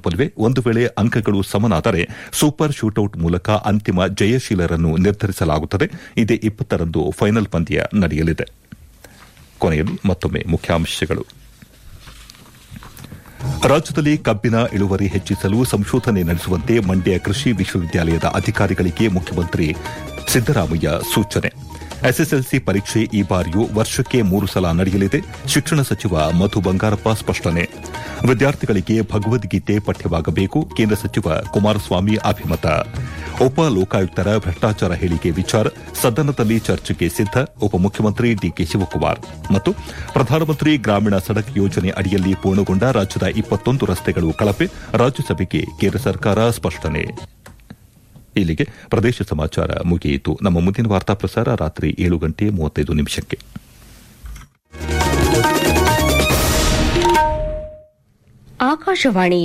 ತಲುಪಲಿವೆ ಒಂದು ವೇಳೆ ಅಂಕಗಳು ಸಮನಾದರೆ ಸೂಪರ್ ಶೂಟೌಟ್ ಮೂಲಕ ಅಂತಿಮ ಜಯಶೀಲರನ್ನು ನಿರ್ಧರಿಸಲಾಗುತ್ತದೆ ಇದೇ ಇಪ್ಪತ್ತರಂದು ಫೈನಲ್ ಪಂದ್ಯ ನಡೆಯಲಿದೆ ಕೊನೆಯಲ್ಲಿ ಮತ್ತೊಮ್ಮೆ ಮುಖ್ಯಾಂಶಗಳು ರಾಜ್ಯದಲ್ಲಿ ಕಬ್ಬಿನ ಇಳುವರಿ ಹೆಚ್ಚಿಸಲು ಸಂಶೋಧನೆ ನಡೆಸುವಂತೆ ಮಂಡ್ಯ ಕೃಷಿ ವಿಶ್ವವಿದ್ಯಾಲಯದ ಅಧಿಕಾರಿಗಳಿಗೆ ಮುಖ್ಯಮಂತ್ರಿ ಸಿದ್ದರಾಮಯ್ಯ ಸೂಚನೆ ಎಸ್ಎಸ್ಎಲ್ಸಿ ಪರೀಕ್ಷೆ ಈ ಬಾರಿಯೂ ವರ್ಷಕ್ಕೆ ಮೂರು ಸಲ ನಡೆಯಲಿದೆ ಶಿಕ್ಷಣ ಸಚಿವ ಮಧು ಬಂಗಾರಪ್ಪ ಸ್ಪಷ್ಟನೆ ವಿದ್ಯಾರ್ಥಿಗಳಿಗೆ ಭಗವದ್ಗೀತೆ ಪಠ್ಯವಾಗಬೇಕು ಕೇಂದ್ರ ಸಚಿವ ಕುಮಾರಸ್ವಾಮಿ ಅಭಿಮತ ಉಪ ಲೋಕಾಯುಕ್ತರ ಭ್ರಷ್ಟಾಚಾರ ಹೇಳಿಕೆ ವಿಚಾರ ಸದನದಲ್ಲಿ ಚರ್ಚೆಗೆ ಸಿದ್ದ ಉಪಮುಖ್ಯಮಂತ್ರಿ ಡಿಕೆ ಶಿವಕುಮಾರ್ ಮತ್ತು ಪ್ರಧಾನಮಂತ್ರಿ ಗ್ರಾಮೀಣ ಸಡಕ್ ಯೋಜನೆ ಅಡಿಯಲ್ಲಿ ಪೂರ್ಣಗೊಂಡ ರಾಜ್ಯದ ಇಪ್ಪತ್ತೊಂದು ರಸ್ತೆಗಳು ಕಳಪೆ ರಾಜ್ಯಸಭೆಗೆ ಕೇಂದ್ರ ಸರ್ಕಾರ ಸ್ಪಷ್ಟನೆ ಇಲ್ಲಿಗೆ ಪ್ರದೇಶ ಸಮಾಚಾರ ಮುಗಿಯಿತು ನಮ್ಮ ಮುಂದಿನ ವಾರ್ತಾ ಪ್ರಸಾರ ರಾತ್ರಿ ಏಳು ಗಂಟೆ ಮೂವತ್ತೈದು ನಿಮಿಷಕ್ಕೆ ಆಕಾಶವಾಣಿ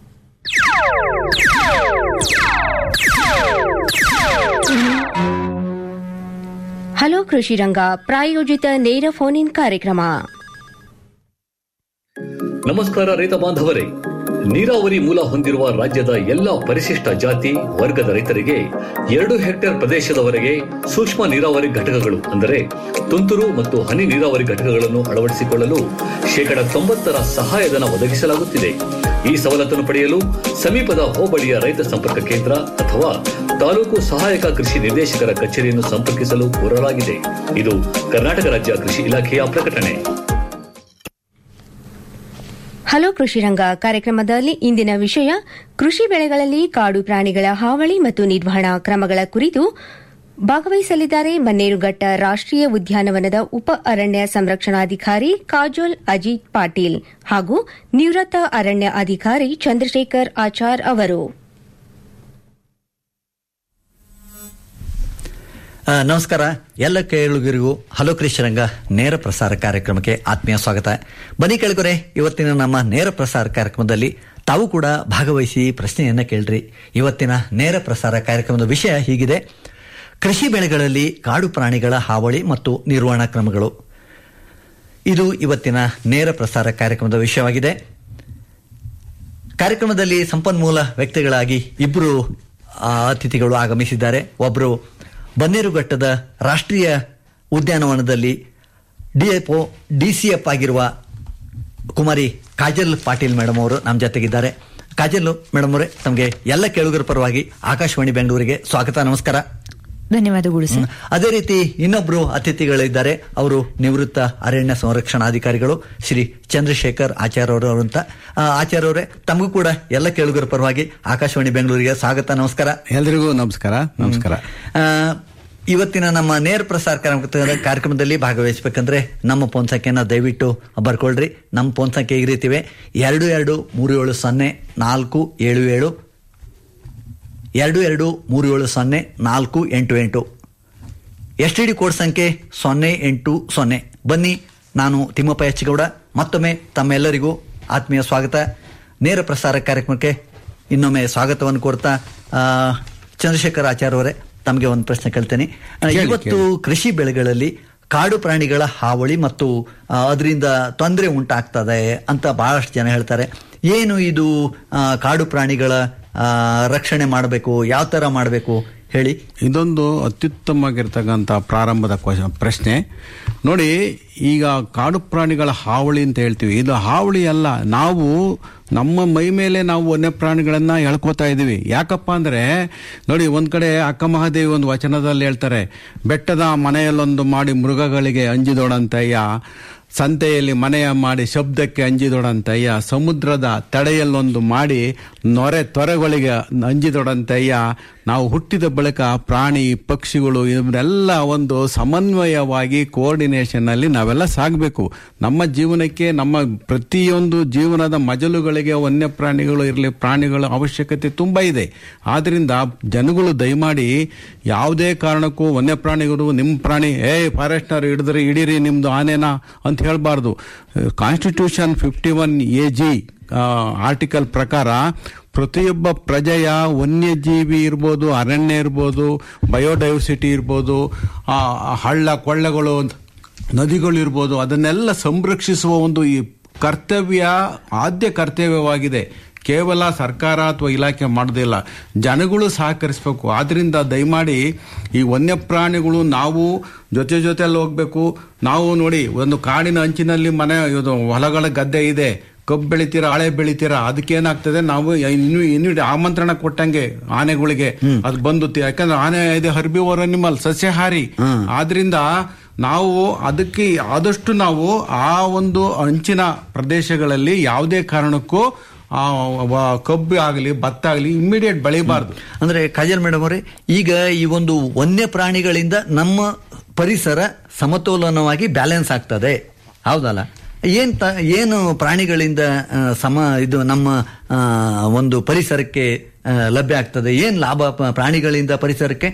ಹಲೋ ಕೃಷಿ ರಂಗ ಪ್ರಾಯೋಜಿತ ನೇರ ಫೋನ್ ಇನ್ ಕಾರ್ಯಕ್ರಮ ನಮಸ್ಕಾರ ರೈತ ಬಾಂಧವರೇ ನೀರಾವರಿ ಮೂಲ ಹೊಂದಿರುವ ರಾಜ್ಯದ ಎಲ್ಲಾ ಪರಿಶಿಷ್ಟ ಜಾತಿ ವರ್ಗದ ರೈತರಿಗೆ ಎರಡು ಹೆಕ್ಟೇರ್ ಪ್ರದೇಶದವರೆಗೆ ಸೂಕ್ಷ್ಮ ನೀರಾವರಿ ಘಟಕಗಳು ಅಂದರೆ ತುಂತುರು ಮತ್ತು ಹನಿ ನೀರಾವರಿ ಘಟಕಗಳನ್ನು ಅಳವಡಿಸಿಕೊಳ್ಳಲು ಶೇಕಡ ತೊಂಬತ್ತರ ಸಹಾಯಧನ ಒದಗಿಸಲಾಗುತ್ತಿದೆ ಈ ಸವಲತ್ತನ್ನು ಪಡೆಯಲು ಸಮೀಪದ ಹೋಬಳಿಯ ರೈತ ಸಂಪರ್ಕ ಕೇಂದ್ರ ಅಥವಾ ತಾಲೂಕು ಸಹಾಯಕ ಕೃಷಿ ನಿರ್ದೇಶಕರ ಕಚೇರಿಯನ್ನು ಸಂಪರ್ಕಿಸಲು ಕೋರಲಾಗಿದೆ ಇದು ಕರ್ನಾಟಕ ರಾಜ್ಯ ಕೃಷಿ ಇಲಾಖೆಯ ಪ್ರಕಟಣೆ ಹಲೋ ಕೃಷಿ ರಂಗ ಕಾರ್ಯಕ್ರಮದಲ್ಲಿ ಇಂದಿನ ವಿಷಯ ಕೃಷಿ ಬೆಳೆಗಳಲ್ಲಿ ಕಾಡು ಪ್ರಾಣಿಗಳ ಹಾವಳಿ ಮತ್ತು ನಿರ್ವಹಣಾ ಕ್ರಮಗಳ ಕುರಿತು ಭಾಗವಹಿಸಲಿದ್ದಾರೆ ಮನ್ನೇರುಘಟ್ಟ ರಾಷ್ಟೀಯ ಉದ್ಯಾನವನದ ಉಪ ಅರಣ್ಯ ಸಂರಕ್ಷಣಾಧಿಕಾರಿ ಕಾಜೋಲ್ ಅಜಿತ್ ಪಾಟೀಲ್ ಹಾಗೂ ನಿವೃತ್ತ ಅರಣ್ಯ ಅಧಿಕಾರಿ ಚಂದ್ರಶೇಖರ್ ಆಚಾರ್ ಅವರು ಆ, ನಮಸ್ಕಾರ ಎಲ್ಲ ಕೇಳುಗರಿಗೂ ಹಲೋ ಕೃಷ್ಣರಂಗ ನೇರ ಪ್ರಸಾರ ಕಾರ್ಯಕ್ರಮಕ್ಕೆ ಆತ್ಮೀಯ ಸ್ವಾಗತ ಬನ್ನಿ ಕೇಳಿಕೊರೆ ಇವತ್ತಿನ ನಮ್ಮ ನೇರ ಪ್ರಸಾರ ಕಾರ್ಯಕ್ರಮದಲ್ಲಿ ತಾವು ಕೂಡ ಭಾಗವಹಿಸಿ ಪ್ರಶ್ನೆಯನ್ನ ಕೇಳ್ರಿ ಇವತ್ತಿನ ನೇರ ಪ್ರಸಾರ ಕಾರ್ಯಕ್ರಮದ ವಿಷಯ ಹೀಗಿದೆ ಕೃಷಿ ಬೆಳೆಗಳಲ್ಲಿ ಕಾಡು ಪ್ರಾಣಿಗಳ ಹಾವಳಿ ಮತ್ತು ನಿರ್ವಹಣಾ ಕ್ರಮಗಳು ಇದು ಇವತ್ತಿನ ನೇರ ಪ್ರಸಾರ ಕಾರ್ಯಕ್ರಮದ ವಿಷಯವಾಗಿದೆ ಕಾರ್ಯಕ್ರಮದಲ್ಲಿ ಸಂಪನ್ಮೂಲ ವ್ಯಕ್ತಿಗಳಾಗಿ ಇಬ್ಬರು ಆ, ಅತಿಥಿಗಳು ಆಗಮಿಸಿದ್ದಾರೆ ಒಬ್ಬರು ಬನ್ನೇರುಘಟ್ಟದ ರಾಷ್ಟ್ರೀಯ ಉದ್ಯಾನವನದಲ್ಲಿ ಡಿಎಫ್ಒ ಡಿಸಿಎಫ್ ಆಗಿರುವ ಕುಮಾರಿ ಕಾಜಲ್ ಪಾಟೀಲ್ ಮೇಡಮ್ ಅವರು ನಮ್ಮ ಜೊತೆಗಿದ್ದಾರೆ ಕಾಜಲ್ ಮೇಡಮ್ ಅವರೇ ತಮಗೆ ಎಲ್ಲ ಕೇಳುಗರ ಪರವಾಗಿ ಆಕಾಶವಾಣಿ ಬೆಂಗಳೂರಿಗೆ ಸ್ವಾಗತ ನಮಸ್ಕಾರ ಧನ್ಯವಾದಗಳು ಸರ್ ಅದೇ ರೀತಿ ಇನ್ನೊಬ್ರು ಅತಿಥಿಗಳಿದ್ದಾರೆ ಅವರು ನಿವೃತ್ತ ಅರಣ್ಯ ಸಂರಕ್ಷಣಾಧಿಕಾರಿಗಳು ಶ್ರೀ ಚಂದ್ರಶೇಖರ್ ಆಚಾರ್ಯ ಅವರು ಅಂತ ಆ, ಆಚಾರ್ಯ ಅವರೇ ತಮಗೂ ಕೂಡ ಎಲ್ಲ ಕೇಳುಗರ ಪರವಾಗಿ ಆಕಾಶವಾಣಿ ಬೆಂಗಳೂರಿಗೆ ಸ್ವಾಗತ ನಮಸ್ಕಾರ ಎಲ್ರಿಗೂ ನಮಸ್ಕಾರ ನಮಸ್ಕಾರ ಆ, ಇವತ್ತಿನ ನಮ್ಮ ನೇರ ಪ್ರಸಾರ ಕಾರ್ಯಕ್ರಮ- ಕಾರ್ಯಕ್ರಮದಲ್ಲಿ ಭಾಗವಹಿಸಬೇಕಂದ್ರೆ ನಮ್ಮ ಫೋನ್ ಸಂಖ್ಯೆನ ದಯವಿಟ್ಟು ಬರ್ಕೊಳ್ರಿ ನಮ್ಮ ಫೋನ್ ಸಂಖ್ಯೆ ಈ ರೀತಿವೆ ಎರಡು ಎರಡು ಮೂರು ಏಳು ಸೊನ್ನೆ ನಾಲ್ಕು ಏಳು ಏಳು ಎರಡು ಎರಡು ಮೂರು ಏಳು ಸೊನ್ನೆ ನಾಲ್ಕು ಎಂಟು ಎಂಟು ಎಸ್ ಟಿ ಡಿ ಕೋಡ್ ಸಂಖ್ಯೆ ಸೊನ್ನೆ ಎಂಟು ಸೊನ್ನೆ ಬನ್ನಿ ನಾನು ತಿಮ್ಮಪ್ಪ ಹೆಚ್ಚಗೌಡ ಮತ್ತೊಮ್ಮೆ ತಮ್ಮೆಲ್ಲರಿಗೂ ಆತ್ಮೀಯ ಸ್ವಾಗತ ನೇರ ಪ್ರಸಾರ ಕಾರ್ಯಕ್ರಮಕ್ಕೆ ಇನ್ನೊಮ್ಮೆ ಸ್ವಾಗತವನ್ನು ಕೋರ್ತಾ ಆ, ಚಂದ್ರಶೇಖರ್ ಆಚಾರ್ಯ ಅವರೇ ತಮಗೆ ಒಂದು ಪ್ರಶ್ನೆ ಕೇಳ್ತೇನೆ ಆ, ಕೇಳಿ, ಇವತ್ತು ಕೃಷಿ ಬೆಳೆಗಳಲ್ಲಿ ಕಾಡು ಪ್ರಾಣಿಗಳ ಹಾವಳಿ ಮತ್ತು ಆ, ಅದರಿಂದ ತೊಂದರೆ ಉಂಟಾಗ್ತದೆ ಅಂತ ಬಹಳಷ್ಟು ಜನ ಹೇಳ್ತಾರೆ ಏನು ಇದು ಆ, ಕಾಡು ಪ್ರಾಣಿಗಳ ಆ, ರಕ್ಷಣೆ ಮಾಡಬೇಕು ಯಾವ ತರ ಮಾಡಬೇಕು ಹೇಳಿ ಇದೊಂದು ಅತ್ಯುತ್ತಮವಾಗಿರ್ತಕ್ಕಂಥ ಪ್ರಾರಂಭದ ಕ್ವಶ- ಪ್ರಶ್ನೆ ನೋಡಿ ಈಗ ಕಾಡು ಪ್ರಾಣಿಗಳ ಹಾವಳಿ ಅಂತ ಹೇಳ್ತೀವಿ ಇದು ಹಾವಳಿ ಅಲ್ಲ ನಾವು ನಮ್ಮ ಮೈ ಮೇಲೆ ನಾವು ವನ್ಯ ಪ್ರಾಣಿಗಳನ್ನ ಎಳ್ಕೋತಾ ಇದೀವಿ ಯಾಕಪ್ಪ ಅಂದ್ರೆ ನೋಡಿ ಒಂದ್ ಕಡೆ ಅಕ್ಕ ಮಹಾದೇವಿ ಒಂದು ವಚನದಲ್ಲಿ ಹೇಳ್ತಾರೆ ಬೆಟ್ಟದ ಮನೆಯಲ್ಲೊಂದು ಮಾಡಿ ಮೃಗಗಳಿಗೆ ಅಂಜಿದೊಡಂತಯ್ಯ ಸಂತೆಯಲ್ಲಿ ಮನೆಯ ಮಾಡಿ ಶಬ್ದಕ್ಕೆ ಅಂಜಿದೊಡಂತಯ್ಯ ಸಮುದ್ರದ ತಡೆಯಲ್ಲೊಂದು ಮಾಡಿ ನೊರೆ ತೊರೆಗಳಿಗೆ ಅಂಜಿದೊಡಂತಯ್ಯ ನಾವು ಹುಟ್ಟಿದ ಬಳಿಕ ಪ್ರಾಣಿ ಪಕ್ಷಿಗಳು ಇವನ್ನೆಲ್ಲ ಒಂದು ಸಮನ್ವಯವಾಗಿ ಕೋಆರ್ಡಿನೇಷನ್ ಅಲ್ಲಿ ನಾವೆಲ್ಲ ಸಾಗಬೇಕು ನಮ್ಮ ಜೀವನಕ್ಕೆ ನಮ್ಮ ಪ್ರತಿಯೊಂದು ಜೀವನದ ಮಜಲುಗಳಿಗೆ ವನ್ಯ ಪ್ರಾಣಿಗಳು ಇರಲಿ ಪ್ರಾಣಿಗಳ ಅವಶ್ಯಕತೆ ತುಂಬಾ ಇದೆ ಆದ್ರಿಂದ ಜನಗಳು ದಯಮಾಡಿ ಯಾವುದೇ ಕಾರಣಕ್ಕೂ ವನ್ಯ ಪ್ರಾಣಿಗಳು ನಿಮ್ಮ ಪ್ರಾಣಿ ಏ ಫಾರೆಸ್ಟ್ನರ್ ಹಿಡಿದ್ರಿ ಹಿಡೀರಿ ನಿಮ್ದು ಆನೆನಾ ಅಂತ ಹೇಳ್ಬಾರ್ದು constitution fifty one A G article ಪ್ರಕಾರ ಪ್ರತಿಯೊಬ್ಬ ಪ್ರಜೆಯ ವನ್ಯಜೀವಿ ಇರ್ಬೋದು ಅರಣ್ಯ ಇರ್ಬೋದು ಬಯೋಡೈವರ್ಸಿಟಿ ಇರ್ಬೋದು ಆ, ಹಳ್ಳ ಕೊಳ್ಳಗಳು ನದಿಗಳು ಇರ್ಬೋದು ಅದನ್ನೆಲ್ಲ ಸಂರಕ್ಷಿಸುವ ಒಂದು ಈ ಕರ್ತವ್ಯ ಆದ್ಯ ಕರ್ತವ್ಯವಾಗಿದೆ ಕೇವಲ ಸರ್ಕಾರ ಅಥವಾ ಇಲಾಖೆ ಮಾಡೋದಿಲ್ಲ ಜನಗಳು ಸಹಕರಿಸಬೇಕು ಆದ್ರಿಂದ ದಯಮಾಡಿ ಈ ವನ್ಯಪ್ರಾಣಿಗಳು ನಾವು ಜೊತೆ ಜೊತೆಯಲ್ಲಿ ಹೋಗ್ಬೇಕು ನಾವು ನೋಡಿ ಒಂದು ಕಾಡಿನ ಅಂಚಿನಲ್ಲಿ ಮನೆ ಇದು ಹೊಲಗಳ ಗದ್ದೆ ಇದೆ ಕಬ್ಬು ಬೆಳಿತೀರಾ ಹಳೆ ಬೆಳಿತೀರಾ ಅದಕ್ಕೆ ಏನಾಗ್ತದೆ ನಾವು ಇನ್ನು ಇನ್ನು ಆಮಂತ್ರಣ ಕೊಟ್ಟಂಗೆ ಆನೆಗಳಿಗೆ ಅದು ಬಂದು ತಿ- ಯಾಕಂದ್ರೆ ಆನೆ ಇದೆ ಹರ್ಬಿವರ್ ಅನಿಮಲ್ ಸಸ್ಯಾಹಾರಿ ಆದ್ರಿಂದ ನಾವು ಅದಕ್ಕೆ ಆದಷ್ಟು ನಾವು ಆ ಒಂದು ಅಂಚಿನ ಪ್ರದೇಶಗಳಲ್ಲಿ ಯಾವುದೇ ಕಾರಣಕ್ಕೂ ಆ ವ- ಕಬ್ಬು ಆಗಲಿ ಭತ್ತ ಆಗಲಿ ಇಮ್ಮಿಡಿಯೇಟ್ ಬೆಳಿಬಾರ್ದು ಅಂದ್ರೆ ಕಾಜಲ್ ಮೇಡಮ್ ಅವರೇ ಈಗ ಈ ಒಂದು ವನ್ಯ ಪ್ರಾಣಿಗಳಿಂದ ನಮ್ಮ ಪರಿಸರ ಸಮತೋಲನವಾಗಿ ಬ್ಯಾಲೆನ್ಸ್ ಆಗ್ತದೆ ಹೌದಲ್ಲ ಏನ್ ತ- ಏನು ಪ್ರಾಣಿಗಳಿಂದ ಆ, ಸಮ ಇದು ನಮ್ಮ ಆ, ಒಂದು ಪರಿಸರಕ್ಕೆ ಆ, ಲಭ್ಯ ಆಗ್ತದೆ ಏನ್ ಲಾಭ ಪ- ಪ್ರಾಣಿಗಳಿಂದ ಪರಿಸರಕ್ಕೆ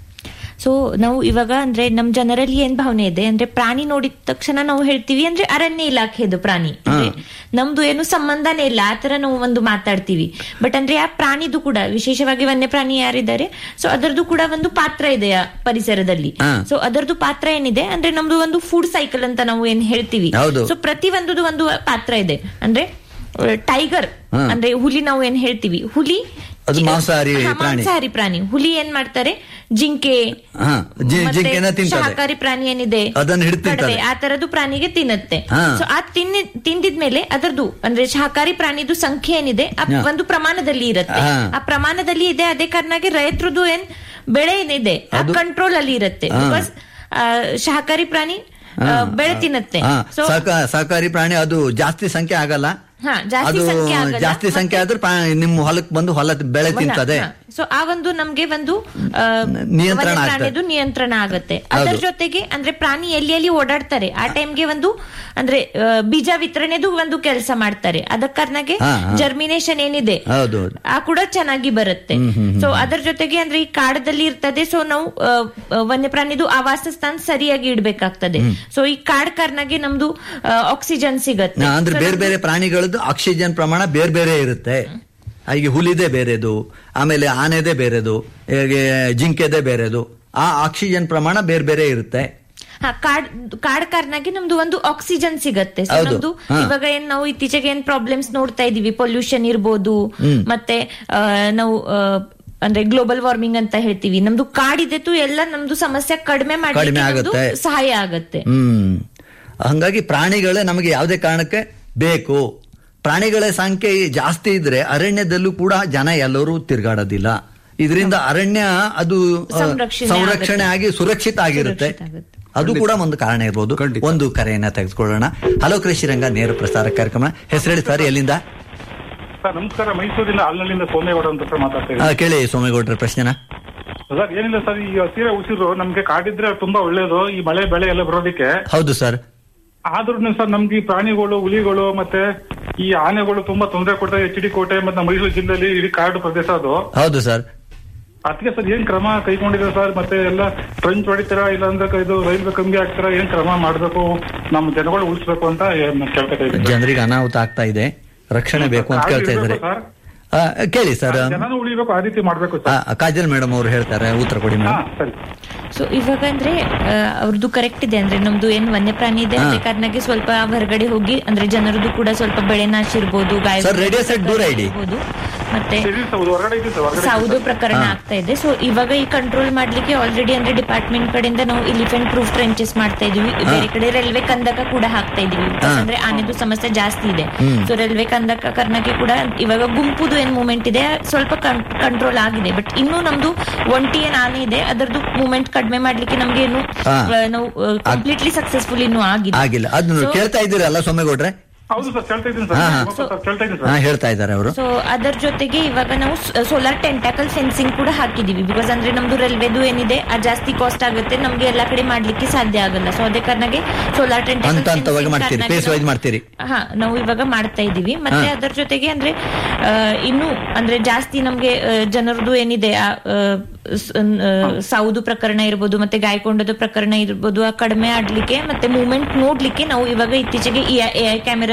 ಸೊ ನಾವು ಇವಾಗ ಅಂದ್ರೆ ನಮ್ ಜನರಲ್ಲಿ ಏನ್ ಭಾವನೆ ಇದೆ ಅಂದ್ರೆ ಪ್ರಾಣಿ ನೋಡಿದ ತಕ್ಷಣ ನಾವು ಹೇಳ್ತೀವಿ ಅಂದ್ರೆ ಅರಣ್ಯ ಇಲಾಖೆದು ಪ್ರಾಣಿ ಅಂದ್ರೆ ನಮ್ದು ಏನು ಸಂಬಂಧನೇ ಇಲ್ಲ ಆತರ ನಾವು ಒಂದು ಮಾತಾಡ್ತೀವಿ ಬಟ್ ಅಂದ್ರೆ ಆ ಪ್ರಾಣಿದು ಕೂಡ ವಿಶೇಷವಾಗಿ ವನ್ಯ ಪ್ರಾಣಿ ಯಾರಿದ್ದಾರೆ ಸೊ ಅದರದ್ದು ಕೂಡ ಒಂದು ಪಾತ್ರ ಇದೆ ಆ ಪರಿಸರದಲ್ಲಿ ಹಾ. ಸೊ ಅದರದ್ದು ಪಾತ್ರ ಏನಿದೆ ಅಂದ್ರೆ ನಮ್ದು ಒಂದು ಫುಡ್ ಸೈಕಲ್ ಅಂತ ನಾವು ಏನ್ ಹೇಳ್ತೀವಿ ಹೌದು. ಸೊ ಪ್ರತಿ ಒಂದು ಒಂದು ಪಾತ್ರ ಇದೆ ಅಂದ್ರೆ ಟೈಗರ್ ಹಾ. ಅಂದ್ರೆ ಹುಲಿ ನಾವು ಏನ್ ಹೇಳ್ತೀವಿ ಹುಲಿ ಅದು ಮಾಂಸಾಹಾರಿ ಹಾ, ಪ್ರಾಣಿ. ಮಾಂಸಾಹಾರಿ ಪ್ರಾಣಿ ಹುಲಿ ಏನ್ ಮಾಡ್ತಾರೆ ಜಿಂಕೆ ಹಾ, ಜಿ- ಮತ್ತೆ ಜಿಂಕೆನ ತಿಂತದೆ. ಶಾಕಾಹಾರಿ ಪ್ರಾಣಿ ಏನಿದೆ ಅದನ್ನ ಹಿಡ್ದು ತಿಂತದೆ. ಕಡವೆ, ಆ ತರದ್ದು ಪ್ರಾಣಿಗೆ ತಿನ್ನತ್ತೆ ಹಾ. ಸೊ ಆ ತಿನ್ನಿ ತಿಂದಿದ್ಮೇಲೆ ಅದರದ್ದು ಅಂದ್ರೆ ಶಾಕಾಹಾರಿ ಪ್ರಾಣಿದು ಸಂಖ್ಯೆ ಏನಿದೆ ಆ ಹಾ. ಒಂದು ಪ್ರಮಾಣದಲ್ಲಿ ಇರುತ್ತೆ ಹಾ. ಆ ಪ್ರಮಾಣದಲ್ಲಿ ಇದೆ ಅದೇ ಕಾರಣಕ್ಕೆ ರೈತರದ್ದು ಏನ್ ಬೆಳೆ ಏನಿದೆ ಆ ಕಂಟ್ರೋಲ್ ಅಲ್ಲಿ ಇರುತ್ತೆ ಹಾ. ಬಿಕಾಸ್ ಶಾಕಾಹಾರಿ ಪ್ರಾಣಿ ಆ, ಬೆಳೆ ತಿನ್ನತ್ತೆ ಹಾ, ಸೊ ಸಹಕ- ಸಹಕಾರಿ ಪ್ರಾಣಿ ಅದು ಜಾಸ್ತಿ ಸಂಖ್ಯೆ ಆಗಲ್ಲ ಹಾ, ಜಾಸ್ತಿ ಅದು ಸಂಖ್ಯೆ ಆಗಲ್ಲ. ಜಾಸ್ತಿ ಸಂಖ್ಯೆ ಆದ್ರೆ ಪ್ರಾ- ನಿಮ್ಮ ಹೊಲಕ್ಕೆ ಬಂದು ಹೊಲ ಬೆಳೆ ತಿಂತದೆ ಸೊ ಆ ಒಂದು ನಮ್ಗೆ ಒಂದು ಆ, ನಿಯಂತ್ರಣ ವನ್ಯ ಆಗ್ತದೆ. ಪ್ರಾಣಿದು ನಿಯಂತ್ರಣ ಆಗುತ್ತೆ ಅದರ ಜೊತೆಗೆ ಅಂದ್ರೆ ಪ್ರಾಣಿ ಎಲ್ಲಿ ಎಲ್ಲಿ ಓಡಾಡ್ತಾರೆ ಆ ಟೈಮ್ಗೆ ಒಂದು ಅಂದ್ರೆ ಆ, ಬೀಜ ವಿತರಣೆದು ಒಂದು ಕೆಲಸ ಮಾಡ್ತಾರೆ ಅದ ಕಾರಣಕ್ಕೆ ಹಾ, ಹಾ. ಜರ್ಮಿನೇಷನ್ ಏನಿದೆ ಹೌದು ಹೌದು ಆ ಕೂಡ ಚೆನ್ನಾಗಿ ಬರುತ್ತೆ ಸೊ ಅದರ ಜೊತೆಗೆ ಅಂದ್ರೆ ಈ ಕಾಡದಲ್ಲಿ ಇರ್ತದೆ ಸೊ ನಾವು ಆ, ಆ, ವನ್ಯಪ್ರಾಣಿದು ಆವಾಸ ಸ್ಥಾನ ಸರಿಯಾಗಿ ಇಡ್ಬೇಕಾಗ್ತದೆ ಸೊ ಈ ಕಾಡ್ ಕಾರಣಕ್ಕೆ ನಮ್ದು ಆಕ್ಸಿಜನ್ ಸಿಗತ್ತೆ ನಾ- ಅಂದ್ರೆ So ಬೇರೆ ಬೇರೆ ಪ್ರಾಣಿಗಳದ್ದು ಆಕ್ಸಿಜನ್ ಪ್ರಮಾಣ ಬೇರೆ ಬೇರೆ ಇರುತ್ತೆ ಈಗ ಹುಲಿದೇ ಬೇರೆದು ಆಮೇಲೆ ಆನೆದೇ ಬೇರೆದು ಹೇಗೆ ಜಿಂಕೆದೇ ಬೇರೆದು ಆ ಆಕ್ಸಿಜನ್ ಪ್ರಮಾಣ ಬೇರೆ ಬೇರೆ ಇರುತ್ತೆ ಹಾ ಕಾಡ್ ಕಾಡ್ ಕಾರಣಕ್ಕೆ ನಮ್ದು ಒಂದು ಆಕ್ಸಿಜನ್ ಸಿಗತ್ತೆ So, ಹೌದು. ನಮ್ದು ಹಾ. ಇವಾಗ ಏನ್ ನಾವು ಇತ್ತೀಚೆಗೆ ಏನ್ ಪ್ರಾಬ್ಲಮ್ಸ್ ನೋಡ್ತಾ ಇದೀವಿ ಪೊಲ್ಯೂಷನ್ ಇರ್ಬೋದು ಮತ್ತೆ ಆ, ನಾವು ಆ, ಅಂದ್ರೆ ಗ್ಲೋಬಲ್ ವಾರ್ಮಿಂಗ್ ಅಂತ ಹೇಳ್ತೀವಿ ನಮ್ದು ಕಾಡಿದೆತು ಎಲ್ಲ ನಮ್ದು ಸಮಸ್ಯೆ ಕಡಿಮೆ ಕಡಿಮೆ ಮಾಡಲಿಕ್ಕೆ ನಮ್ದು ಆಗುತ್ತೆ. ಸಹಾಯ ಆಗತ್ತೆ ಹ್ಮ್ ಹಂಗಾಗಿ ಪ್ರಾಣಿಗಳೇ ನಮಗೆ ಯಾವುದೇ ಕಾರಣಕ್ಕೆ ಬೇಕು ಪ್ರಾಣಿಗಳ ಸಂಖ್ಯೆ ಜಾಸ್ತಿ ಇದ್ರೆ ಅರಣ್ಯದಲ್ಲೂ ಕೂಡ ಜನ ಎಲ್ಲರೂ ತಿರುಗಾಡೋದಿಲ್ಲ ಇದರಿಂದ ಅರಣ್ಯ ಅದು ಆ, ಸಂರಕ್ಷಣೆ ಸಂರಕ್ಷಣೆ ಆಗಿ ಸುರಕ್ಷಿತ ಆಗಿರುತ್ತೆ ಸುರಕ್ಷಿತ ಆಗುತ್ತೆ. ಅದು ಕೂಡ ಒಂದು ಕಾರಣ ಇರ್ಬೋದು ಖಂಡಿತ. ಒಂದು ಕರೆಯನ್ನ ತೆಗೆದುಕೊಳ್ಳೋಣ ಹಲೋ ಕೃಷಿ ರಂಗ ನೇರ ಪ್ರಸಾರ ಕಾರ್ಯಕ್ರಮ ಹೆಸರೇಳಿ ಸರ್ ಎಲ್ಲಿಂದ ಸರ್ ನಮಸ್ಕಾರ ಮೈಸೂರಿನ ಹಾಲ್ನಳ್ಳಿಯಿಂದ ಸೋಮೇಗೌಡ ಅಂತ ಸರ್ ಮಾತಾಡ್ತಾ ಆ, ಇದ್ದೀನಿ ಕೇಳಿ ಸೋಮೇಗೌಡ್ರ ಪ್ರಶ್ನೆನ ಸರ್ ಏನಿಲ್ಲ ಸರ್ ಈ ಹಸಿರ ಉಸಿರು ನಮ್ಗೆ ಕಾಡಿದ್ರೆ ತುಂಬಾ ಒಳ್ಳೇದು ಈ ಮಳೆ ಬೆಳೆ ಎಲ್ಲ ಬರೋದಕ್ಕೆ ಹೌದು ಸರ್ ಆದ್ರೂ ಸರ್ ನಮ್ಗೆ ಈ ಪ್ರಾಣಿಗಳು ಹುಲಿಗಳು ಮತ್ತೆ ಈ ಆನೆಗಳು ತುಂಬಾ ತೊಂದರೆ ಕೊಡ್ತಾರೆ ಎಚ್ ಡಿ ಕೋಟೆ ಮತ್ತೆ ನಮ್ಮ ಮೈಸೂರು ಜಿಲ್ಲೆಯಲ್ಲಿ ಇಡೀ ಕಾಡು ಪ್ರದೇಶ ಅದು ಹೌದು ಸರ್ ಅದಕ್ಕೆ ಸರ್ ಏನ್ ಕ್ರಮ ಕೈಗೊಂಡಿದೆ ಸರ್ ಮತ್ತೆ ಎಲ್ಲ ಟ್ರೆಂಚ್ ಹೊಡಿತೀರಾ ಇಲ್ಲ ಅಂದ್ರೆ ಇದು ರೈಲ್ವೆ ಕಮ್ಮಿ ಆಗ್ತೀರಾ ಏನ್ ಕ್ರಮ ಮಾಡ್ಬೇಕು ನಮ್ಮ ಜನಗಳು ಉಳಿಸ್ಬೇಕು ಅಂತ ಏನ್ ಕೇಳ್ತಾ ಇದ್ದೀನಿ ಜನರಿಗೆ ಅನಾಹುತ ಆಗ್ತಾ ಇದೆ ರಕ್ಷಣೆ ಬೇಕು ಅಂತ ಕೇಳ್ತಾ ಇದ್ದಾರೆ ಸರ್ ಆ, ಕೇಳಿ ಸರ್ ಜನನು ಉಳಿಬೇಕು ಆ ರೀತಿ ಮಾಡ್ಬೇಕು ಆ, ಸರ್ ಕಾಜಲ್ ಮೇಡಮ್ ಅವರು ಹೇಳ್ತಾರೆ ಉತ್ತರ ಕೊಡಿ ಹಾ ಮೇಡಮ್ ಸರಿ ಸೊ ಇವಾಗ ಅಂದ್ರೆ ಆ, ಅವ್ರದ್ದು ಕರೆಕ್ಟ್ ಇದೆ ಅಂದ್ರೆ ನಮ್ದು ಏನ್ ವನ್ಯಪ್ರಾಣಿ ಇದೆ ಅದೇ ಕಾರಣಕ್ಕೆ ಸ್ವಲ್ಪ ಹೊರಗಡೆ ಹೋಗಿ ಅಂದ್ರೆ ಜನರದ್ದು ಕೂಡ ಸ್ವಲ್ಪ ಬೆಳೆ ನಾಶ ಇರ್ಬೋದು ಗಾಯ Sir, radio set ದೂರ ಇಡಿ. ಇರ್ಬೋದು. ಮತ್ತೆ ಇದೀನಿ ಸರ್ ಹೊರಗಡೆ ಇದ್ದೀವಿ ಸರ್ ಹೊರಗಡೆ ಸೌದು ಪ್ರಕರಣ ಆಗ್ತಾ ಇದೆ ಸೊ ಇವಾಗ ಈ ಕಂಟ್ರೋಲ್ ಮಾಡ್ಲಿಕ್ಕೆ ಆಲ್ರೆಡಿ ಅಂದ್ರೆ ಡಿಪಾರ್ಟ್ಮೆಂಟ್ ಕಡೆಯಿಂದ ನಾವು ಇಲಿಫೆಂಟ್ ಪ್ರೂಫ್ ಟ್ರೆಂಚಸ್ ಮಾಡ್ತಾ ಇದೀವಿ ಬೇರೆ ಕಡೆ ರೈಲ್ವೆ ಕಂದಕ ಕೂಡ ಹಾಕ್ತಾ ಇದೀವಿ Because ಅಂದ್ರೆ ಆನೆದು ಸಮಸ್ಯೆ ಜಾಸ್ತಿ ಇದೆ ಸೊ ರೈಲ್ವೆ ಕಂದಕ ಕಾರಣಕ್ಕೆ ಕೂಡ ಇವಾಗ ಗುಂಪುದು ಏನ್ ಮೂವ್ಮೆಂಟ್ ಇದೆ ಸ್ವಲ್ಪ ಕಂಟ್ರೋಲ್ ಆಗಿದೆ ಬಟ್ ಇನ್ನೂ ನಮ್ದು ಒಂಟಿ ಏನ್ ಆನೆ ಇದೆ ಅದರದ್ದು ಮೂವ್ಮೆಂಟ್ ಕಡಿಮೆ ಮಾಡ್ಲಿಕ್ಕೆ ನಮ್ಗೆ ಏನು ಹಾ. ಆ, ನಾವು ಕಂಪ್ಲೀಟ್ಲಿ ಸಕ್ಸಸ್ಫುಲ್ ಇನ್ನೂ ಆಗಿದೆ ಆಗಿಲ್ಲ ಅದನ್ನ So- ಕೇಳ್ತಾ ಇದ್ದೀರಲ್ಲ ಸೊಮ್ಮೆಗೌಡ್ರೆ ಹೌದು ಸರ್ ಕೇಳ್ತಾ ಇದ್ದೀನಿ ಹಾ, ಹಾ. ಸರ್ ಸರ್ ಕೇಳ್ತಾ ಇದ್ದೀನಿ ಹಾ ಸರ್ ಹೇಳ್ತಾ ಇದ್ದಾರೆ ಅವರು ಸೊ ಅದರ ಜೊತೆಗೆ ಇವಾಗ ನಾವು ಸೋಲಾರ್ ಟೆಂಟಾಕಲ್ ಫೆನ್ಸಿಂಗ್ ಕೂಡ ಹಾಕಿದೀವಿ ಬಿಕಾಸ್ ಅಂದ್ರೆ ನಮ್ದು ರೈಲ್ವೆದು ಏನಿದೆ ಅದು ಜಾಸ್ತಿ ಕಾಸ್ಟ್ ಆಗುತ್ತೆ ನಮ್ಗೆ ಎಲ್ಲಾ ಕಡೆ ಮಾಡ್ಲಿಕ್ಕೆ ಸಾಧ್ಯ ಆಗಲ್ಲ ಸೊ ಅದೇ ಕಾರಣಕ್ಕೆ ಸೋಲಾರ್ ಹಂತ ಹಂತವಾಗಿ ಮಾಡ್ತೀರಿ, phase wise ಮಾಡ್ತೀರಿ. ಹಾ ನಾವು ಇವಾಗ ಮಾಡ್ತಾ ಇದೀವಿ ಮತ್ತೆ ಹಾ. ಅದರ ಜೊತೆಗೆ ಅಂದ್ರೆ ಆ, ಇನ್ನು ಅಂದ್ರೆ ಜಾಸ್ತಿ ನಮ್ಗೆ ಆ, ಜನರದು ಏನಿದೆ ಆ, ಆ, ಸ್- ಆ, ಸಾವುದು ಪ್ರಕರಣ ಇರ್ಬೋದು ಮತ್ತೆ ಗಾಯಕೊಂಡದ ಪ್ರಕರಣ ಇರ್ಬೋದು ಆ ಕಡಿಮೆ ಆಡ್ಲಿಕ್ಕೆ ಮತ್ತೆ ಮೂವ್ಮೆಂಟ್ ನೋಡ್ಲಿಕ್ಕೆ ನಾವು ಇವಾಗ ಇತ್ತೀಚೆಗೆ ಎ ಐ ಕ್ಯಾಮೆರಾಸ್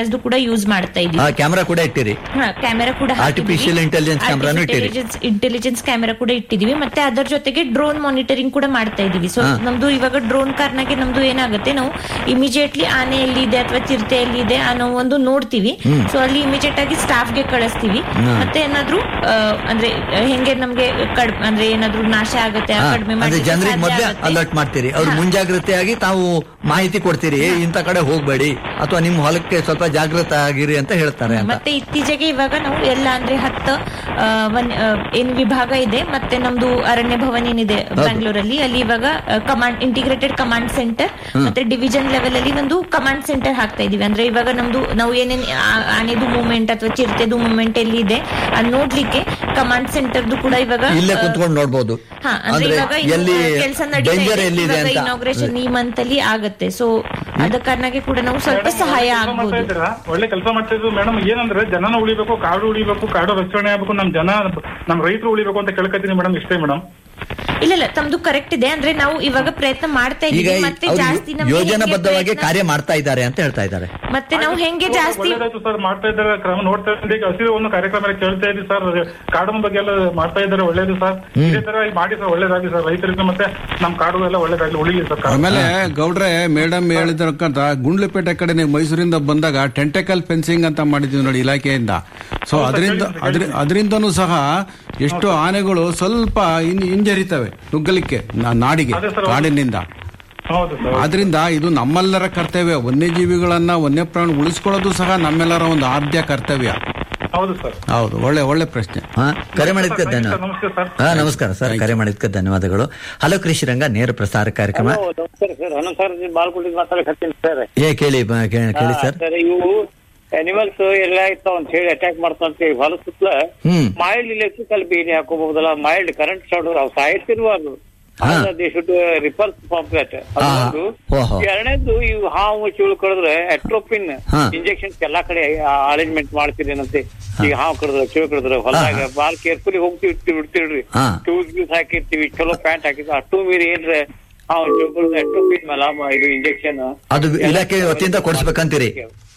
ಸರ್ವಿಲೆನ್ಸ್ ಕೂಡ ಯೂಸ್ ಮಾಡ್ತಾ ಇದೀವಿ ಕ್ಯಾಮ್ರಾ ಕೂಡ ಇಟ್ಟಿರಿ ಕ್ಯಾಮೆರಾ ಕೂಡ Artificial intelligence camera ನು ಇಟ್ಟಿರಿ. ಇಂಟೆಲಿಜೆನ್ಸ್ ಕ್ಯಾಮೆರಾ ಕೂಡ ಇಟ್ಟಿದೀವಿ ಮತ್ತೆ ಅದರ ಜೊತೆಗೆ ಡ್ರೋನ್ ಮಾನಿಟರಿಂಗ್ ಕೂಡ ಮಾಡ್ತಾ ಇದೀವಿ ಸೊ ನಮ್ದು ಇವಾಗ ಡ್ರೋನ್ ಕಾರ್ನಾಗೆ ನಮ್ದು ಏನಾಗುತ್ತೆ ನಾವು ಇಮಿಡಿಯೇಟ್ಲಿ ಆನೆ ಎಲ್ಲಿದೆ ಅಥವಾ ಚಿರತೆ ಎಲ್ಲಿದೆ ಅನ್ನೋ ಒಂದು ನೋಡ್ತೀವಿ ಸೊ ಅಲ್ಲಿ ಇಮಿಡಿಯೇಟ್ ಆಗಿ ಸ್ಟಾಫ್ ಗೆ ಕಳಿಸ್ತೀವಿ ಮತ್ತೆ ಏನಾದ್ರೂ ಆ, ಅಂದ್ರೆ ಆ, ಹೆಂಗೆ ನಮ್ಗೆ ಕಡ್ ಅಂದ್ರೆ ಏನಾದ್ರೂ ನಾಶ ಆಗುತ್ತೆ ಆ ಹಾ, ಕಡಿಮೆ ಅಂದ್ರೆ ಮಾಡ್ಲಿಕ್ಕೆ ಜನರಿಗೆ ಸಾಧ್ಯ ಮೊದಲೇ ಆಗುತ್ತೆ. ಅಲರ್ಟ್ ಮಾಡ್ತೀರಿ ಅವ್ರು ಹಾ. ಮುಂಜಾಗ್ರತೆಯಾಗಿ ತಾವು ಮಾಹಿತಿ ಕೊಡ್ತೀರಿ "ಏ, ಇಂಥ ಕಡೆ ಹೋಗ್ಬೇಡಿ ಅಥವಾ ನಿಮ್ಮ ಹೊಲಕ್ಕೆ ಸ್ವಲ್ಪ ಜಾಗೃತ ಆಗಿರಿ ಅಂತ ಹೇಳ್ತಾರೆ ಅಂತ ಮತ್ತೆ ಇತ್ತೀಚೆಗೆ ಇವಾಗ ನಾವು ಎಲ್ಲ ಅಂದ್ರೆ ಹತ್ತು ಆ, ವನ್- ಆ, ಏನ್ ವಿಭಾಗ ಇದೆ ಮತ್ತೆ ನಮ್ದು ಅರಣ್ಯ ಭವನ್ ಏನಿದೆ ಬ್ಯಾಂಗ್ಳೂರಲ್ಲಿ ಅಲ್ಲಿ ಇವಾಗ ಕಮಾಂಡ್ ಇಂಟಿಗ್ರೇಟೆಡ್ ಕಮಾಂಡ್ ಸೆಂಟರ್ ಮತ್ತೆ ಡಿವಿಷನ್ ಲೆವೆಲ್ ಅಲ್ಲಿ ಒಂದು ಕಮಾಂಡ್ ಸೆಂಟರ್ ಹಾಕ್ತಾ ಇದೀವಿ ಅಂದ್ರೆ ಇವಾಗ ನಮ್ದು ನಾವು ಏನೇನ್ ಆ- ಆನೆದು ಮೂವ್ಮೆಂಟ್ ಅಥವಾ ಚಿರತೆದು ಮೂವ್ಮೆಂಟ್ ಎಲ್ಲಿ ಇದೆ ಅದ್ ನೋಡ್ಲಿಕ್ಕೆ ಕಮಾಂಡ್ ಸೆಂಟರ್ದು ಕೂಡ ಇವಾಗ ಇಲ್ಲೇ ಆ, ಕುಂತ್ಕೊಂಡು ನೋಡ್ಬೋದು ಹಾ ಅಂದ್ರೆ ಅಂದ್ರೆ ಇವಾಗ ಎಲ್ಲಿ ಕೆಲಸ ಡೇಂಜರ್ ಎಲ್ಲಿದೆ ಅಂತ ಇನಾಗ್ರೇಷನ್ ಈ ಮಂತ್ ಅಲ್ಲಿ ಆಗುತ್ತೆ ಸೊ ಅದ ಕಾರಣಕ್ಕೆ ಕೂಡ ನಾವು ಸ್ವಲ್ಪ ಸಹಾಯ ಕೆಲ್ಸ ಮಾಡ್ತಾ ಆಗ್ಬೋದು ಇದ್ದೀರಾ? ಒಳ್ಳೆ ಕೆಲಸ ಮಾಡ್ತಾ ಇದ್ರು ಮೇಡಮ್ ಏನಂದ್ರೆ ಜನನ ಉಳಿಬೇಕು ಕಾಡು ಉಳಿಬೇಕು ಕಾಡು ರಕ್ಷಣೆ ಆಗ್ಬೇಕು ನಮ್ ಜನ ನಮ್ ರೈತರು ಉಳಿಬೇಕು ಅಂತ ಕೇಳ್ಕೊತೀನಿ ಮೇಡಮ್ ಇಷ್ಟೇ ಮೇಡಮ್ ಇಲ್ಲ ಇಲ್ಲ ತಮ್ದು ಕರೆಕ್ಟ್ ಇದೆ ಅಂದ್ರೆ ನಾವು ಇವಾಗ ಪ್ರಯತ್ನ ಮಾಡ್ತಾ ಈಗ ಇದೀವಿ ಮತ್ತೆ ಅವ್ರು ಜಾಸ್ತಿ ನಮ್ಗೆ ಯೋಜನಾಬದ್ಧವಾಗಿ ಹೆಂಗೆ ಪ್ರಯತ್ನ- ಕಾರ್ಯ ಮಾಡ್ತಾ ಇದ್ದಾರೆ ಅಂತ ಹೇಳ್ತಾ ಇದ್ದಾರೆ ಮತ್ತೆ ನಾವು ಹೆಂಗೆ ಜಾಸ್ತಿ ಒಳ್ಳೇದಾಯ್ತು ಸರ್ ಮಾಡ್ತಾ ಇದ್ದಾರೆ ಕ್ರಮ ನೋಡ್ತಾ ಇದ್ದೀವಿ ಈಗ ಹಸಿರು ಒಂದು ಕಾರ್ಯಕ್ರಮ ಎಲ್ಲ ಕೇಳ್ತಾ ಇದ್ದೀವಿ ಸರ್ ಕಾಡಿನ ಬಗ್ಗೆ ಎಲ್ಲ ಮಾಡ್ತಾ ಇದ್ದಾರೆ ಒಳ್ಳೇದು ಸರ್ ಇದೇ ತರ ಮಾಡಿ ಸರ್ ಒಳ್ಳೇದಾಗಿ ಸರ್ ರೈತರಿಗೆ ಮತ್ತೆ ನಮ್ ಕಾಡು ಎಲ್ಲ ಒಳ್ಳೇದಾಗ್ಲಿ ಉಳಿಲಿ ಸರ್ ಕಾಡು. ಆಮೇಲೆ ಗೌಡ್ರೆ ಮೇಡಮ್ ಹೇಳಿದ್ರಕ್ಕಂತ ಗುಂಡ್ಲುಪೇಟೆ ಕಡೆ ನೀವು ಮೈಸೂರಿಂದ ಬಂದಾಗ ಟೆಂಟಕಲ್ ಫೆನ್ಸಿಂಗ್ ಅಂತ ಮಾಡಿದ್ವಿ ನೋಡಿ ಇಲಾಖೆಯಿಂದ ಸೊ ಅದರಿಂದ ಅದ್ರ ಅದರಿಂದನೂ ಸಹ ಎಷ್ಟು ಆನೆಗಳು ಸ್ವಲ್ಪ ಇನ್ ಹಿಂಜರಿತವೆ ನುಗ್ಗಲಿಕ್ಕೆ ನಾ- ನಾಡಿಗೆ ಅದೇ ಸರ್, ಹೌದು. ಕಾಡಿನಿಂದ ಹೌದು ಸರ್ ಆದ್ರಿಂದ ಇದು ನಮ್ಮೆಲ್ಲರ ಕರ್ತವ್ಯ ವನ್ಯಜೀವಿಗಳನ್ನ ವನ್ಯಪ್ರಾಣಿ ಉಳಿಸ್ಕೊಳ್ಳೋದು ಸಹ ನಮ್ಮೆಲ್ಲರ ಒಂದು ಆದ್ಯ ಕರ್ತವ್ಯ ಹೌದು ಸರ್ ಹೌದು ಒಳ್ಳೆ ಒಳ್ಳೆ ಪ್ರಶ್ನೆ ಹಾ ಕರೆ ಮಾಡಿದ್ಕೆ ಧನ್ಯವಾದ ನಮಸ್ತೆ ಸರ್ ಹಾ ನಮಸ್ಕಾರ ಸರ್ ಕರೆ ಮಾಡಿದ್ಕೆ ಧನ್ಯವಾದಗಳು ಹಲೋ ಕೃಷಿ ರಂಗ ನೇರ ಪ್ರಸಾರ ಕಾರ್ಯಕ್ರಮ ಹಲೋ, ನಮಸ್ಕಾರ ಸರ್ ಹನ್ನೊಂದು ಸಾವಿರ ಬಾಲ್ಕೋಟಿಗೆ ಮಾತಾಡಕತ್ತೀನಿ ಸರ್ ಏ ಕೇಳಿ ಬ- ಕೇ- ಕೇಳಿ ಸರ್ ಸರ್ ಇವು ಅನಿಮಲ್ಸ್ ಎಲ್ಲ ಇರ್ತಾವ ಅಂತ ಹೇಳಿ ಅಟ್ಯಾಕ್ ಮಾಡ್ತಾವಂತ ಹೇಳಿ ಹೊಲ ಸುತ್ತಲ ಹ್ಮ್ ಮೈಲ್ಡ್ ಇಲೆಕ್ಟ್ರಿಕಲ್ ಬೇಲಿ ಹಾಕೋಬಹುದಲ್ಲ ಮೈಲ್ಡ್ ಕರೆಂಟ್ ಶಾರ್ಟ್ ಅವು ಸಾಯ್ತಿರ್ಬಾರ್ದು ಹಾ. ದೇ ಶುಡ್ ರಿಪಲ್ಸ್ ಪಾಂಪ್ಲೆಟ್ ಹಾ. ಓಹೋ. ಎರಡನೇದು ಇವು ಹಾವು ಚೂಳು ಕಡಿದ್ರೆ ಅಟ್ರೋಪಿನ್ ಹಾ. ಇಂಜೆಕ್ಷನ್ ಎಲ್ಲಾ ಕಡೆ ಅರೇಂಜ್ಮೆಂಟ್ ಮಾಡ್ತೀರಿ ಏನಂತೆ ಈಗ ಹಾವು ಕಡಿದ್ರೆ ಚೂಳು ಕಡಿದ್ರೆ ಹೊಲದಾಗ ಬಾಳ ಕೇರ್ಫುಲಿ ಹೋಗ್ತಿವಿ ಬಿಡ್ತಿರ್ರಿ ಹಾ. ಶೂಸ್ ಗೀಸ್ ಹಾಕಿರ್ತೀವಿ ಚಲೋ ಪ್ಯಾಂಟ್ ಹಾಕಿರ್ತೀವಿ ಅಷ್ಟು ಮೀರಿ ಏನ್ರೆ ಹಾವು ಚೂಳು ಕಡಿದ್ರೆ ಅಟ್ರೋಪಿನ್ ಮೇಲೆ ಇದು ಇಂಜೆಕ್ಷನ್ ಅದು ಇಲಾಖೆ ವತಿಯಿಂದ ಕೊಡಿಸ್ಬೇಕಂತೀರಿ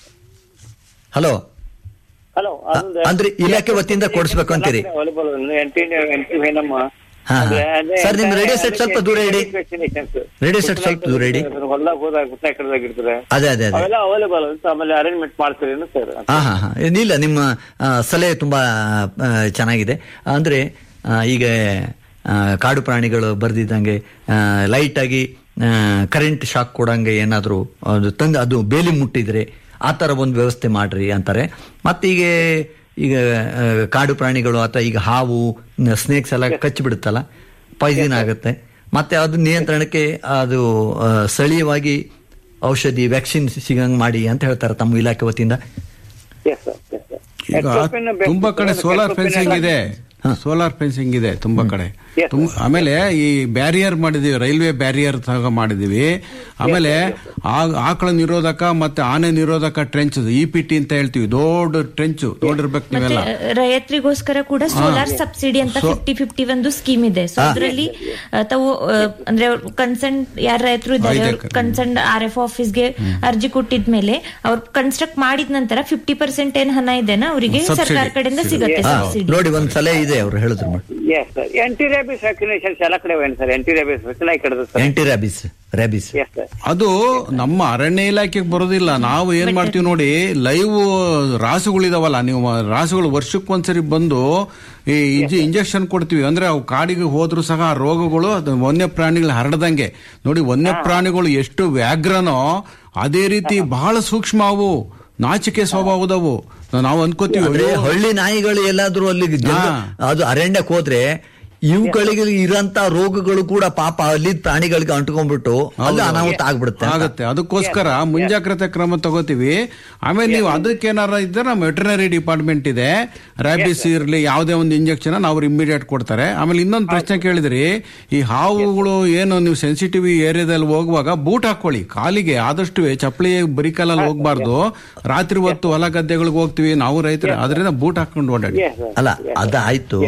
ಹಲೋ ಹಲೋ ಅಂದ್ರೆ ಇಲಾಖೆ ವತಿಯಿಂದ ಕೊಡಿಸ್ಬೇಕು ಅಂತೀರಿ? ನಮ್ಮ ಹಾ, ಹಾ. ಸರ್, ನಿಮ್ ರೇಡಿಯೋ ಸೆಟ್ ಸ್ವಲ್ಪ ದೂರ ಇಡಿ. ರೇಡಿಯೋ ಸೆಟ್ ಸ್ವಲ್ಪ ದೂರ ಇಡಿ. ಹೊಲ್ದಾಗ ಹೋದಾಗ ಗುಟ್ಟ ಕಡ್ದಾಗ ಇರ್ತಾರೆ ಅದೇ ಅದೇ ಅದೇ ಅವೆಲ್ಲ ಅವೈಲೇಬಲ್ ಅಂತ ಆಮೇಲೆ ಅರೇಂಜ್ಮೆಂಟ್ ಮಾಡ್ತೀರಿ ಸರ್ ಹಾ ಹಾ ಹಾ ಏನಿಲ್ಲ ನಿಮ್ಮ ಆ, ಸಲಹೆ ತುಂಬಾ ಆ, ಚೆನ್ನಾಗಿದೆ ಅಂದ್ರೆ ಆ, ಈಗ ಆ, ಕಾಡು ಪ್ರಾಣಿಗಳು ಬರ್ದಿದ್ದಂಗೆ ಲೈಟ್ ಆಗಿ ಕರೆಂಟ್ ಶಾಕ್ ಕೊಡಂಗೆ ಏನಾದರೂ ಅದು ತಂದು ಅದು ಬೇಲಿ ಮುಟ್ಟಿದ್ರೆ ಆ ಥರ ಒಂದು ವ್ಯವಸ್ಥೆ ಮಾಡ್ರಿ ಅಂತಾರೆ ಮತ್ತೀಗ ಈಗ ಆ, ಕಾಡು ಪ್ರಾಣಿಗಳು ಅಥವಾ ಈಗ ಹಾವು ಸ್ನೇಕ್ಸ್ ಎಲ್ಲ ಕಚ್ಚಿಬಿಡುತ್ತಲ್ಲ ಪಾಯ್ಸನ್ ಆಗುತ್ತೆ ಮತ್ತೆ ಅದು ನಿಯಂತ್ರಣಕ್ಕೆ ಅದು ಆ, ಸ್ಥಳೀಯವಾಗಿ ಔಷಧಿ ವ್ಯಾಕ್ಸಿನ್ ಸಿಗಂಗ್ ಮಾಡಿ ಅಂತ ಹೇಳ್ತಾರೆ ತಮ್ಮ ಇಲಾಖೆ ವತಿಯಿಂದ ಎಸ್ ಸರ್ ಎಸ್ ಸರ್ ಈಗ ತುಂಬಾ ಕಡೆ ಸೋಲಾರ್ ಫೆನ್ಸಿಂಗ್ ಇದೆ ಸೋಲಾರ್ ಫೆನ್ಸಿಂಗ್ ಇದೆ ತುಂಬಾ ಕಡೆ Yes, ತುಂಬ- ಆಮೇಲೆ ಈ ಬ್ಯಾರಿಯರ್ ಮಾಡಿದೀವಿ ರೈಲ್ವೆ ಬ್ಯಾರಿಯರ್ ಸಹ ಮಾಡಿದೀವಿ ಆಮೇಲೆ ಆ- ಆಕಳ ನಿರೋಧಕ ಮತ್ತೆ ಆನೆ ನಿರೋಧಕ ಟ್ರೆಂಚ್ ಇ ಪಿ ಟಿ ಅಂತ ಹೇಳ್ತೀವಿ ದೊಡ್ಡ ಟ್ರೆಂಚ್ ನೋಡಿರ್ಬೇಕು ಮತ್ತೆ ನೀವೆಲ್ಲ ರೈತರಿಗೋಸ್ಕರ ಕೂಡ ಸೋಲಾರ್ ಸಬ್ಸಿಡಿ ಅಂತ ಫಿಫ್ಟಿ ಫಿಫ್ಟಿ ಒಂದು ಸ್ಕೀಮ್ ಇದೆ ಸೊ ಅದರಲ್ಲಿ ತಾವು ಆ, ಅಂದ್ರೆ ಕನ್ಸರ್ನ್ ಯಾರ ರೈತರು ಇದ್ದಾರೆ ಐದು ಕನ್ಸರ್ನ್ ಆರ್ ಎಫ್ ಆಫೀಸ್ಗೆ ಅರ್ಜಿ ಕೊಟ್ಟಿದ್ಮೇಲೆ ಅವ್ರು ಕನ್ಸ್ಟ್ರಕ್ಟ್ ಮಾಡಿದ ನಂತರ ಫಿಫ್ಟಿ ಪರ್ಸೆಂಟ್ ಏನ್ ಹಣ ಇದೆನಾ ಅವರಿಗೆ Subsidy. ಸರ್ಕಾರ ಕಡೆಯಿಂದ ಸಿಗುತ್ತೆ ಹಾ, ಸಬ್ಸಿಡಿ ನೋಡಿ ಒಂದ್ ಸಲಹೆ ಇದೆ ಅವ್ರು ಹೇಳಿದ್ರು yes sir anti rabies vaccinations ಎಲ್ಲ ಕಡೆ ಏನು ಸರ್ ಎಂಟಿ ರ್ಯಾಬಿಸ್ ವ್ಯಾಕ್ಸಿನ್ ಕಡದ sir anti rabies rabies yes sir ಅದು ನಮ್ಮ ಅರಣ್ಯ ಇಲಾಖೆಗೆ ಬರೋದಿಲ್ಲ ನಾವು ಏನ್ ಮಾಡ್ತೀವಿ ನೋಡಿ ಲೈವ್ ರಾಸುಗಳಿದಾವಲ್ಲ ನೀವು ರಾಸುಗಳು ವರ್ಷಕ್ಕೊಂದ್ಸರಿ ಬಂದು ಈ ಇಂಜೆಕ್ಷನ್ ಕೊಡ್ತೀವಿ ಅಂದ್ರೆ ಅವು ಕಾಡಿಗೆ ಹೋದ್ರು ಸಹ ಆ ರೋಗಗಳು ಅದು ವನ್ಯ ಪ್ರಾಣಿಗಳು ಹರಡದಂಗೆ ನೋಡಿ ವನ್ಯ ಪ್ರಾಣಿಗಳು ಎಷ್ಟು ವ್ಯಾಘ್ರನೋ ಅದೇ ರೀತಿ ಬಹಳ ಸೂಕ್ಷ್ಮ ಅವು ನಾಚಿಕೆ ಸ್ವಭಾವದವು ನಾವು ಅನ್ಕೋತೀವಿ ಅಂದ್ರೆ ಅಯ್ಯೋ, ಹಳ್ಳಿ ನಾಯಿಗಳು ಎಲ್ಲಾದ್ರೂ ಅಲ್ಲಿ ಜಂಗಲ್- ಹಾ. ಅದು ಅರಣ್ಯಕ್ಕೆ ಹೋದ್ರೆ ಇವುಗಳಿಗೆ ಇರಂತ ರೋಗಗಳು ಕೂಡ ಪಾಪ ಅಲ್ಲಿ ಪ್ರಾಣಿಗಳಿಗೆ ಅಂಟ್ಕೊಂಡ್ಬಿಟ್ಟು ಅಲ್ಲಿ ಅನಾಹುತ ಆಗ್ಬಿಡುತ್ತೆ ಅಂತ. ಆಗುತ್ತೆ ಅದಕ್ಕೋಸ್ಕರ ಮುಂಜಾಗ್ರತೆ ಕ್ರಮ ತಗೋತೀವಿ ಆಮೇಲೆ ನೀವು ಅದಕ್ಕೇನಾರ ಇದ್ರೆ ನಮ್ಮ ವೆಟರ್ನರಿ ಡಿಪಾರ್ಟ್ಮೆಂಟ್ ಇದೆ ರ್ಯಾಬಿಸ್ ಇರಲಿ ಯಾವುದೇ ಒಂದು ಇಂಜೆಕ್ಷನ್ ಅವ್ರು ಇಮಿಡಿಯೇಟ್ ಕೊಡ್ತಾರೆ ಆಮೇಲೆ ಇನ್ನೊಂದು ಪ್ರಶ್ನೆ ಕೇಳಿದ್ರಿ ಈ ಹಾವುಗಳು ಏನು ನೀವು ಸೆನ್ಸಿಟಿವ್ ಏರಿಯಾದಲ್ಲಿ ಹೋಗುವಾಗ ಬೂಟ್ ಹಾಕೊಳ್ಳಿ ಕಾಲಿಗೆ ಆದಷ್ಟು ಚಪ್ಪಲಿ ಬರಿಕಾಲಲ್ಲಿ ಹೋಗ್ಬಾರ್ದು ರಾತ್ರಿ ಹೊತ್ತು ಹೊಲ ಗದ್ದೆಗಳಿಗೆ ಹೋಗ್ತೀವಿ ನಾವು ರೈತರು ಅದರಿಂದ ಬೂಟ್ ಹಾಕೊಂಡು ಓಡಾಡಿ ಎಸ್ ಸರ್ ಅಲ್ಲ ಅದಾಯ್ತು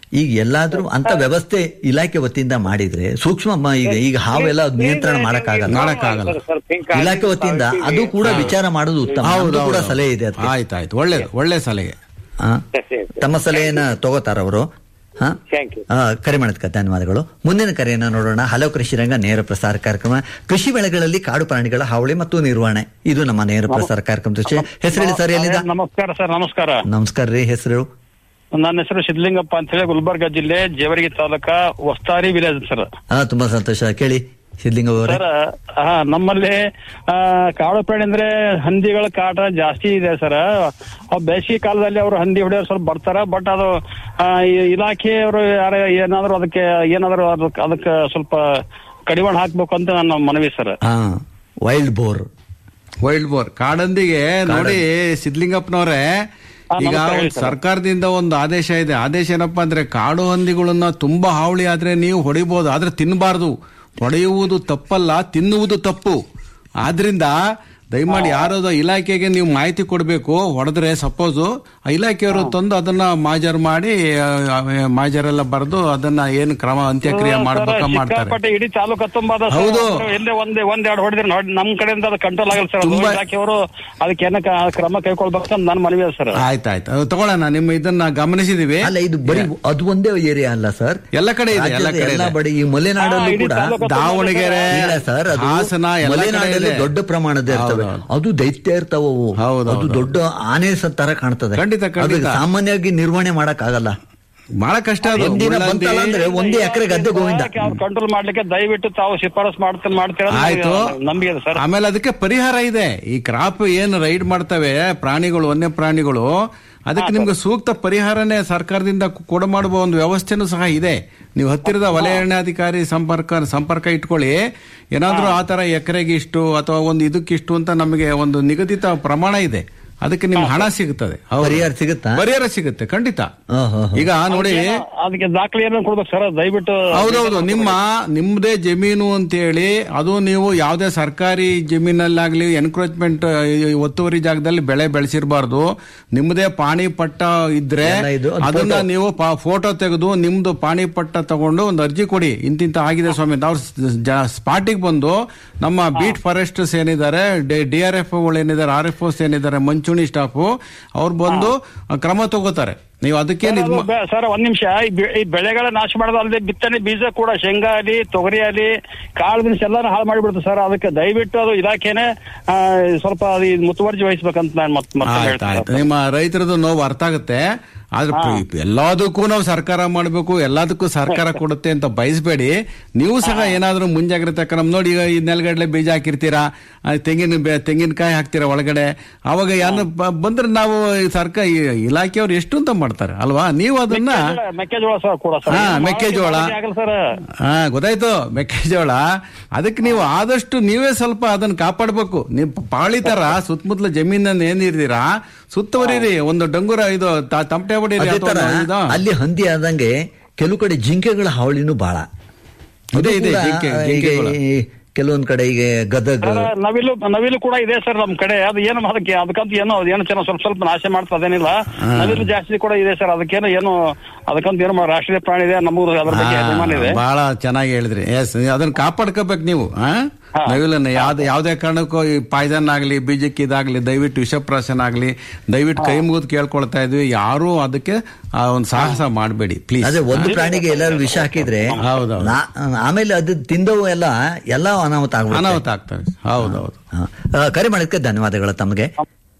ಈಗ ಎಲ್ಲಾದ್ರೂ ಅಂತ ವ್ಯವಸ್ಥೆ ಇಲಾಖೆ ವತಿಯಿಂದ ಮಾಡಿದ್ರೆ ಸೂಕ್ಷ್ಮ ಮ- ಈಗ ಈಗ ಹಾವೆಲ್ಲ ಅದ್ ನಿಯಂತ್ರಣ ಮಾಡಕ್ಕಾಗಲ್ಲ ಮಾಡಕ್ಕಾಗಲ್ಲ. ಸರ್, pink ಇಲಾಖೆ ವತಿಯಿಂದ ಅದು ಕೂಡ ವಿಚಾರ ಮಾಡೋದು ಉತ್ತಮ ಹೌದು ನಮ್ದು ಕೂಡ ಹೌದು. ಸಲಹೆ ಇದೆ ಅದಕ್ಕೆ. ಆಯ್ತಾಯ್ತು ಒಳ್ಳೇದು ಒಳ್ಳೆ ಸಲಹೆ ಆ, Yes, yes. ತಮ್ಮ ಸಲಹೆಯನ್ನ ತಗೋತಾರ ಅವರು Thank you. ಕರೆ ಮಾಡೋದಕ್ಕೆ ಧನ್ಯವಾದಗಳು ಮುಂದಿನ ಕರೆಯನ್ನ ನೋಡೋಣ ಹಲೋ ಕೃಷಿ ರಂಗ ನೇರ ಪ್ರಸಾರ ಕಾರ್ಯಕ್ರಮ ಕೃಷಿ ಬೆಳೆಗಳಲ್ಲಿ ಕಾಡು ಪ್ರಾಣಿಗಳ ಹಾವಳಿ ಮತ್ತು ನಿರ್ವಹಣೆ ಇದು ನಮ್ಮ ನೇರ ಪ್ರಸಾರ ಕಾರ್ಯಕ್ರಮದ ವಿಷಯ ಹೆಸರು ಹೇಳಿ ಸರ್ ಎಲ್ಲಿಂದ ನಮಸ್ಕಾರ ಸರ್ ನಮಸ್ಕಾರ ನಮಸ್ಕಾರ ರೀ ಹೆಸರು ನನ್ನ ಹೆಸರು ಸಿದ್ಲಿಂಗಪ್ಪ ಅಂತ ಹೇಳಿ ಗುಲ್ಬರ್ಗ ಜಿಲ್ಲೆ ಜೇವರ್ಗಿ ತಾಲೂಕ ವಸ್ತಾರಿ ವಿಲೇಜ್ ಸರ್ ಹಾ ತುಂಬಾ ಸಂತೋಷ ಕೇಳಿ ಸಿದ್ಲಿಂಗ ಅವರೇ ಸರ್ ಹಾ ನಮ್ಮಲ್ಲಿ ಆ, ಕಾಡು ಪ್ರಾಣಿ ಅಂದ್ರೆ ಹಂದಿಗಳ ಕಾಟ ಜಾಸ್ತಿ ಇದೆ ಸರ್ ಅವ್ ಬೇಸಿಗೆ ಕಾಲದಲ್ಲಿ ಅವರು ಹಂದಿ ಹೊಡೆಯೋರು ಸ್ವಲ್ಪ ಬರ್ತಾರ ಬಟ್ ಅದು ಆ, ಈ ಇಲಾಖೆಯವರು ಯಾರ ಏನಾದ್ರು ಅದಕ್ಕೆ ಏನಾದ್ರು ಅದಕ್ಕೆ ಅದಕ್ಕೆ ಸ್ವಲ್ಪ ಕಡಿವಾಣ ಹಾಕ್ಬೇಕು ಅಂತ ನನ್ನ ಮನವಿ ಸರ್ ಹಾ ವೈಲ್ಡ್ ಬೋರ್ ವೈಲ್ಡ್ ಬೋರ್ ಕಾಡಂದಿಗೆ ನೋಡಿ ಸಿದ್ಲಿಂಗಪ್ಪನವ್ರೆ ಹಾ, ಈಗ ನಮಸ್ಕಾರ ಹೇಳಿ ಒಂದು ಸರ್. ಸರ್ಕಾರದಿಂದ ಒಂದು ಆದೇಶ ಇದೆ ಆದೇಶ ಏನಪ್ಪಾ ಅಂದ್ರೆ ಕಾಡು ಹಂದಿಗಳನ್ನ ತುಂಬಾ ಹಾವಳಿ ಆದ್ರೆ ನೀವು ಹೊಡಿಬಹುದು ಆದ್ರೆ ತಿನ್ನಬಾರ್ದು ಹೊಡೆಯುವುದು ತಪ್ಪಲ್ಲ ತಿನ್ನುವುದು ತಪ್ಪು ಆದ್ರಿಂದ ದಯಮಾಡಿ ಯಾರಾದ್ರು ಇಲಾಖೆಗೆ ನೀವು ಮಾಹಿತಿ ಕೊಡಬೇಕು ಹೊಡೆದ್ರೆ ಸಪೋಸ್ ಇಲಾಖೆಯವರು ತಂದು ಅದನ್ನ ಮಾಜರ್ ಮಾಡಿ ಆ, ಮಾಜರೆಲ್ಲ ಬರೆದು ಅದನ್ನ ಏನು ಕ್ರಮ ಅಂತ್ಯಕ್ರಿಯೆ ಮಾಡ್ಬೇಕ ಮಾಡ್ತಾರೆ ಸಿಕ್ಕಾಪಟ್ಟೆ ಇಡೀ ತಾಲೂಕು ತುಂಬಾ ಅದ ಸರ್. ಹೌದು. ಎಲ್ಲೇ ಒಂದ್ ಒಂದ್ ಎರಡು ಹೊಡೆದ್ರೆ ನೋಡಿ ನಮ್ ಕಡೆಯಿಂದ ಅದು ಕಂಟ್ರೋಲ್ ಆಗಲ್ಲ ಸರ್ ಅದು ತುಂಬಾ- ಇಲಾಖೆಯವರು ಅದಕ್ಕೆ ಏನ ಕ್ರಮ ಕೈಗೊಳ್ಬೇಕು ಅಂತ ನನ್ನ ಮನವಿ ಅದ ಸರ್ ಆಯ್ತಾಯ್ತು ಅದು ತಗೊಳ್ಳೋಣ ನಿಮ್ಮ ಇದನ್ನ ಗಮನಿಸಿದೀವಿ ಅಲ್ಲ ಇದು ಬರೀ ಅದು ಒಂದೇ ಏರಿಯಾ ಅಲ್ಲ ಸರ್ ಎಲ್ಲ ಕಡೆ ಇದೆ, ಎಲ್ಲ ರಾಜ್ಯದ ಕಡೆ ಎಲ್ಲ ಇದೆ. ಬಡಿ ಈ ಮಲೆನಾಡಲ್ಲೂ ಹಾ, ಇಡೀ ಕೂಡ ತಾಲೂಕು ದಾವಣಗೆರೆ ಇಲ್ಲ ಸರ್ ಅದು ಹಾಸನ ಎಲ್ಲ ಕಡೆ ಮಲೆನಾಡಲ್ಲಿ ಇದೆ. ದೊಡ್ಡ ಪ್ರಮಾಣದ ಇರ್ತವೆ ಹೌದು, ಅದು ದೈತ್ಯ ಇರ್ತಾವ ಅವು. ಹೌದು, ಅದು ಹೌದು. ದೊಡ್ಡ ಆನೆ ಸ- ತರ ಕಾಣ್ತದೆ ಖಂಡಿತ, ಖಂಡಿತ. ಅದು ಸಾಮಾನ್ಯವಾಗಿ ನಿರ್ವಹಣೆ ಮಾಡಕ್ ಆಗಲ್ಲ ಬಹಳ ಕಷ್ಟ ಅದು ಒಂದಿನ ಮುಳ್ಳಂದಿ- ಬಂತಲ್ಲ ಅಂದ್ರೆ ಒಂದೇ ಎಕರೆ ಗದ್ದೆ ಗೋವಿಂದ ಕಂಟ್ರೋಲ್ ಮಾಡ್ಲಿಕ್ಕೆ ದಯವಿಟ್ಟು ತಾವು ಶಿಫಾರಸ್ ಮಾಡ್ತಾ ಮಾಡ್ತೀರಾ ಅಂತ ಆಯ್ತು ನಂಬಿಕೆ ಇದೆ ಸರ್ ಆಮೇಲೆ ಅದಕ್ಕೆ ಪರಿಹಾರ ಇದೆ ಈ ಕ್ರಾಪ್ ಏನು ರೈಡ್ ಮಾಡ್ತವೆ ಪ್ರಾಣಿಗಳು ವನ್ಯ ಪ್ರಾಣಿಗಳು ಅದಕ್ಕೆ ನಿಮ್ಗೆ ಸೂಕ್ತ ಪರಿಹಾರನೇ ಸರ್ಕಾರದಿಂದ ಕೊಡ ಮಾಡುವ ಒಂದು ವ್ಯವಸ್ಥೆನೂ ಸಹ ಇದೆ ನೀವು ಹತ್ತಿರದ ವಲಯ ಅರಣ್ಯಾಧಿಕಾರಿ ಸಂಪರ್ಕ ಸಂಪರ್ಕ ಇಟ್ಕೊಳ್ಳಿ ಏನಾದ್ರೂ ಆ ತರ ಎಕರೆಗೆ ಇಷ್ಟು ಅಥವಾ ಒಂದು ಇದಕ್ಕಿಷ್ಟು ಅಂತ ನಮಗೆ ಒಂದು ನಿಗದಿತ ಪ್ರಮಾಣ ಇದೆ ಅದಕ್ಕೆ ನಿಮ್ಗೆ ಹಣ ಸಿಗುತ್ತದೆ ಹೌದು. ಪರಿಹಾರ ಸಿಗುತ್ತಾ ಪರಿಹಾರ ಸಿಗುತ್ತೆ ಖಂಡಿತ ಹಾ, ಹಾ, ಹಾ. ಈಗ ನೋಡಿ ಅದಕ್ಕೆ ದಾಖಲೆ ಏನೋ ಕೊಡ್ಬೇಕು ಸರ್ ದಯವಿಟ್ಟು ಹೌದೌದು ನಿಮ್ಮ ನಿಮ್ಮದೇ ಜಮೀನು ಅಂತೇಳಿ ಅದು ನೀವು ಯಾವುದೇ ಸರ್ಕಾರಿ ಜಮೀನಲ್ಲಾಗ್ಲಿ ಎನ್ಕ್ರೋಚ್ಮೆಂಟ್ ಒತ್ತುವರಿ ಜಾಗದಲ್ಲಿ ಬೆಳೆ ಬೆಳೆಸಿರಬಾರ್ದು ನಿಮ್ಮದೇ ಪಾಣಿ ಪಟ್ಟ ಇದ್ರೆ ಎಲ್ಲ ಇದು, ಅದು ಅದನ್ನ photo. ನೀವು ಫೋಟೋ ತೆಗೆದು ನಿಮ್ದು ಪಾಣಿ ಪಟ್ಟ ತಗೊಂಡು ಒಂದು ಅರ್ಜಿ ಕೊಡಿ ಇಂತಿಂತ ಆಗಿದೆ ಸ್ವಾಮಿ ಅಂತ ಅವ್ರು ಸ್ಪಾಟಿಗೆ ಬಂದು ನಮ್ಮ ಬೀಟ್ ಫಾರೆಸ್ಟರ್ಸ್ ಏನಿದ್ದಾರೆ ಡಿ ಆರ್ ಎಫ್ ಏನಿದ್ದಾರೆ ಆರ್ ಎಫ್ ಓಸ್ ಏನಿದ್ದಾರೆ ಮಂಚೂಣಿ ಸ್ಟಾಫ್ ಅವ್ರು ಬಂದು ಕ್ರಮ ತಗೋತಾರೆ ನೀವು ಅದಕ್ಕೇನು ಇದು ಮಾ- ಸರ್ ಒಂದ್ ನಿಮಿಷ ಈ ಬೆ- ಈ ಬೆಳೆಗಳ ನಾಶ ಮಾಡೋದು ಅಲ್ಲದೆ ಬಿತ್ತನೆ ಬೀಜ ಕೂಡ ಶೇಂಗಾ ಆಗಲಿ ತೊಗರಿ ಆಗಲಿ ಕಾಳು ಬಿನ್ಸ್ ಎಲ್ಲಾನು ಹಾಳು ಮಾಡಿಬಿಡುತ್ತೆ ಸರ್ ಅದಕ್ಕೆ ದಯವಿಟ್ಟು ಅದು ಇಲಾಖೆನೆ ಆ, ಸ್ವಲ್ಪ ಅದು ಈ ಮುತುವರ್ಜಿ ವಹಿಸ್ಬೇಕಂತ ನಾನು ಮತ್ತೆ ಮತ್ತೆ ಆಯ್ತು ಹೇಳ್ತೀನಿ ಆಯ್ತು ನಿಮ್ಮ ರೈತರದ್ದು ನೋವು ಅರ್ಥ ಆಗುತ್ತೆ ಆದ್ರೆ ಪ- ಎಲ್ಲದಕ್ಕೂ ನಾವು ಸರ್ಕಾರ ಮಾಡಬೇಕು ಎಲ್ಲದಕ್ಕೂ ಸರ್ಕಾರ ಕೊಡುತ್ತೆ ಅಂತ ಬಯಸಬೇಡಿ ನೀವು ಸಹ ಏನಾದ್ರೂ ಮುಂಜಾಗ್ರತೆ ಕ್ರಮ ನೋಡಿ ಈಗ ಈ ನೆಲಗಡಲೆ ಬೀಜ ಹಾಕಿರ್ತೀರಾ ಆ, ತೆಂಗಿನ ಬೆ- ತೆಂಗಿನಕಾಯಿ ಹಾಕ್ತೀರಾ ಒಳಗಡೆ ಅವಾಗ ಯಾರು ಬ- ಬಂದ್ರೆ ನಾವು ಈ ಸರ್ಕಾರ ಈ ಇಲಾಖೆಯವ್ರು ಎಷ್ಟು ಅಂತ ಮಾಡ್ತಾರೆ ಅಲ್ವಾ ನೀವು ಅದನ್ನ ಮೆಕ್ಕೆಜೋಳ- ಮೆಕ್ಕೆಜೋಳ ಸರ್ ಕೂಡ ಸರ್ ಹಾ ಇದು ಮೆಕ್ಕೆಜೋಳ ಮಾರಾಟ ಆಗಲ್ಲ ಸರ್ ಹಾ ಗೊತ್ತಾಯ್ತು ಮೆಕ್ಕೆಜೋಳ ಅದಕ್ಕೆ ನೀವು ಆದಷ್ಟು ನೀವೇ ಸ್ವಲ್ಪ ಅದನ್ನ ಕಾಪಾಡ್ಬೇಕು ನೀವು ಪಾಳಿ ತರ ಸುತ್ತಮುತ್ತಲ ಜಮೀನನ್ನ ಏನಿರ್ತೀರಾ ಸುತ್ತುವರಿರಿ ಒಂದು ಡಂಗುರ ಇದು ತ- ತಮಟೆ ಹೊಡೀರಿ ಅದೇ ಅಥವಾ ತರ ಒಂದು ಇದು. ಅಲ್ಲಿ ಹಂದಿ ಆದಂಗೆ ಕೆಲವು ಕಡೆ ಜಿಂಕೆಗಳ ಹಾವಳಿನೂ ಬಹಳ ಇದೆ, ಅದು ಇದೆ, ಕೂಡ ಜಿಂಕೆ- ಈಗ ಜಿಂಕೆಗಳು. ಈ ಕೆಲವೊಂದ್ ಕಡೆ ಈಗ ಗದಗ ಸರ್, ನವಿಲು ನವಿಲು ಕೂಡ ಇದೆ ಸರ್ ನಮ್ ಕಡೆ ಅದು ಏನು ಅದಕ್ಕೆ ಅದಕ್ಕಂತ ಏನೋ ಏನೋ ಚೆನ್ನಾಗಿ ಸ್ವಲ್ಪ ಸ್ವಲ್ಪ ನಾಶ ಮಾಡ್ತದೇನಿಲ್ಲ ನವಿಲು ಜಾಸ್ತಿ ಕೂಡ ಇದೆ ಸರ್ ಅದಕ್ಕೇನೋ ಏನು ಅದಕ್ಕಂತ ಏನೋ ಮಾ- ರಾಷ್ಟ್ರೀಯ ಪ್ರಾಣಿ ಇದೆ ನಮಗೂ ಅದ್ರ ಬಗ್ಗೆ ಅಭಿಮಾನ ಇದೆ ಆ, ಬಹಳ ಚೆನ್ನಾಗಿ ಹೇಳಿದ್ರಿ ಎಸ್ ಅದನ್ನ ಕಾಪಾಡ್ಕೋಬೇಕು ನೀವು ಆ? ನವಿಲನ್ನ ಯಾವ್ದು ಯಾವ್ದೇ ಕಾರಣಕ್ಕೂ ಈ ಪಾಯ್ಸನ್ ಆಗ್ಲಿ ಬೀಜಕ್ಕೆ ಇದಾಗ್ಲಿ ದಯವಿಟ್ಟು ವಿಷಪ್ರಾಶನ ಆಗ್ಲಿ ದಯವಿಟ್ಟು ಕೈ ಮುಗಿದು ಕೇಳ್ಕೊಳ್ತಾ ಇದ್ವಿ ಯಾರು ಅದಕ್ಕೆ ಆ ಒಂದು ಸಾಹಸ ಮಾಡಬೇಡಿ ಪ್ಲೀಸ್ ಅದೇ ಒಂದು ಪ್ರಾಣಿಗೆ ಎಲ್ಲರೂ ವಿಷ ಹಾಕಿದ್ರೆ ಹೌದೌದು. ನಾ- ಆಮೇಲೆ ಅದು ತಿಂದವು ಎಲ್ಲ ಎಲ್ಲ ಅನಾಹುತ ಆಗ್ಬಿಡುತ್ತೆ. ಅನಾಹುತ ಆಗ್ತವೆ ಹೌದೌದು ಹಾ. ಆ, ಕರೆ ಮಾಡೋದಕ್ಕೆ ಧನ್ಯವಾದಗಳು ತಮಗೆ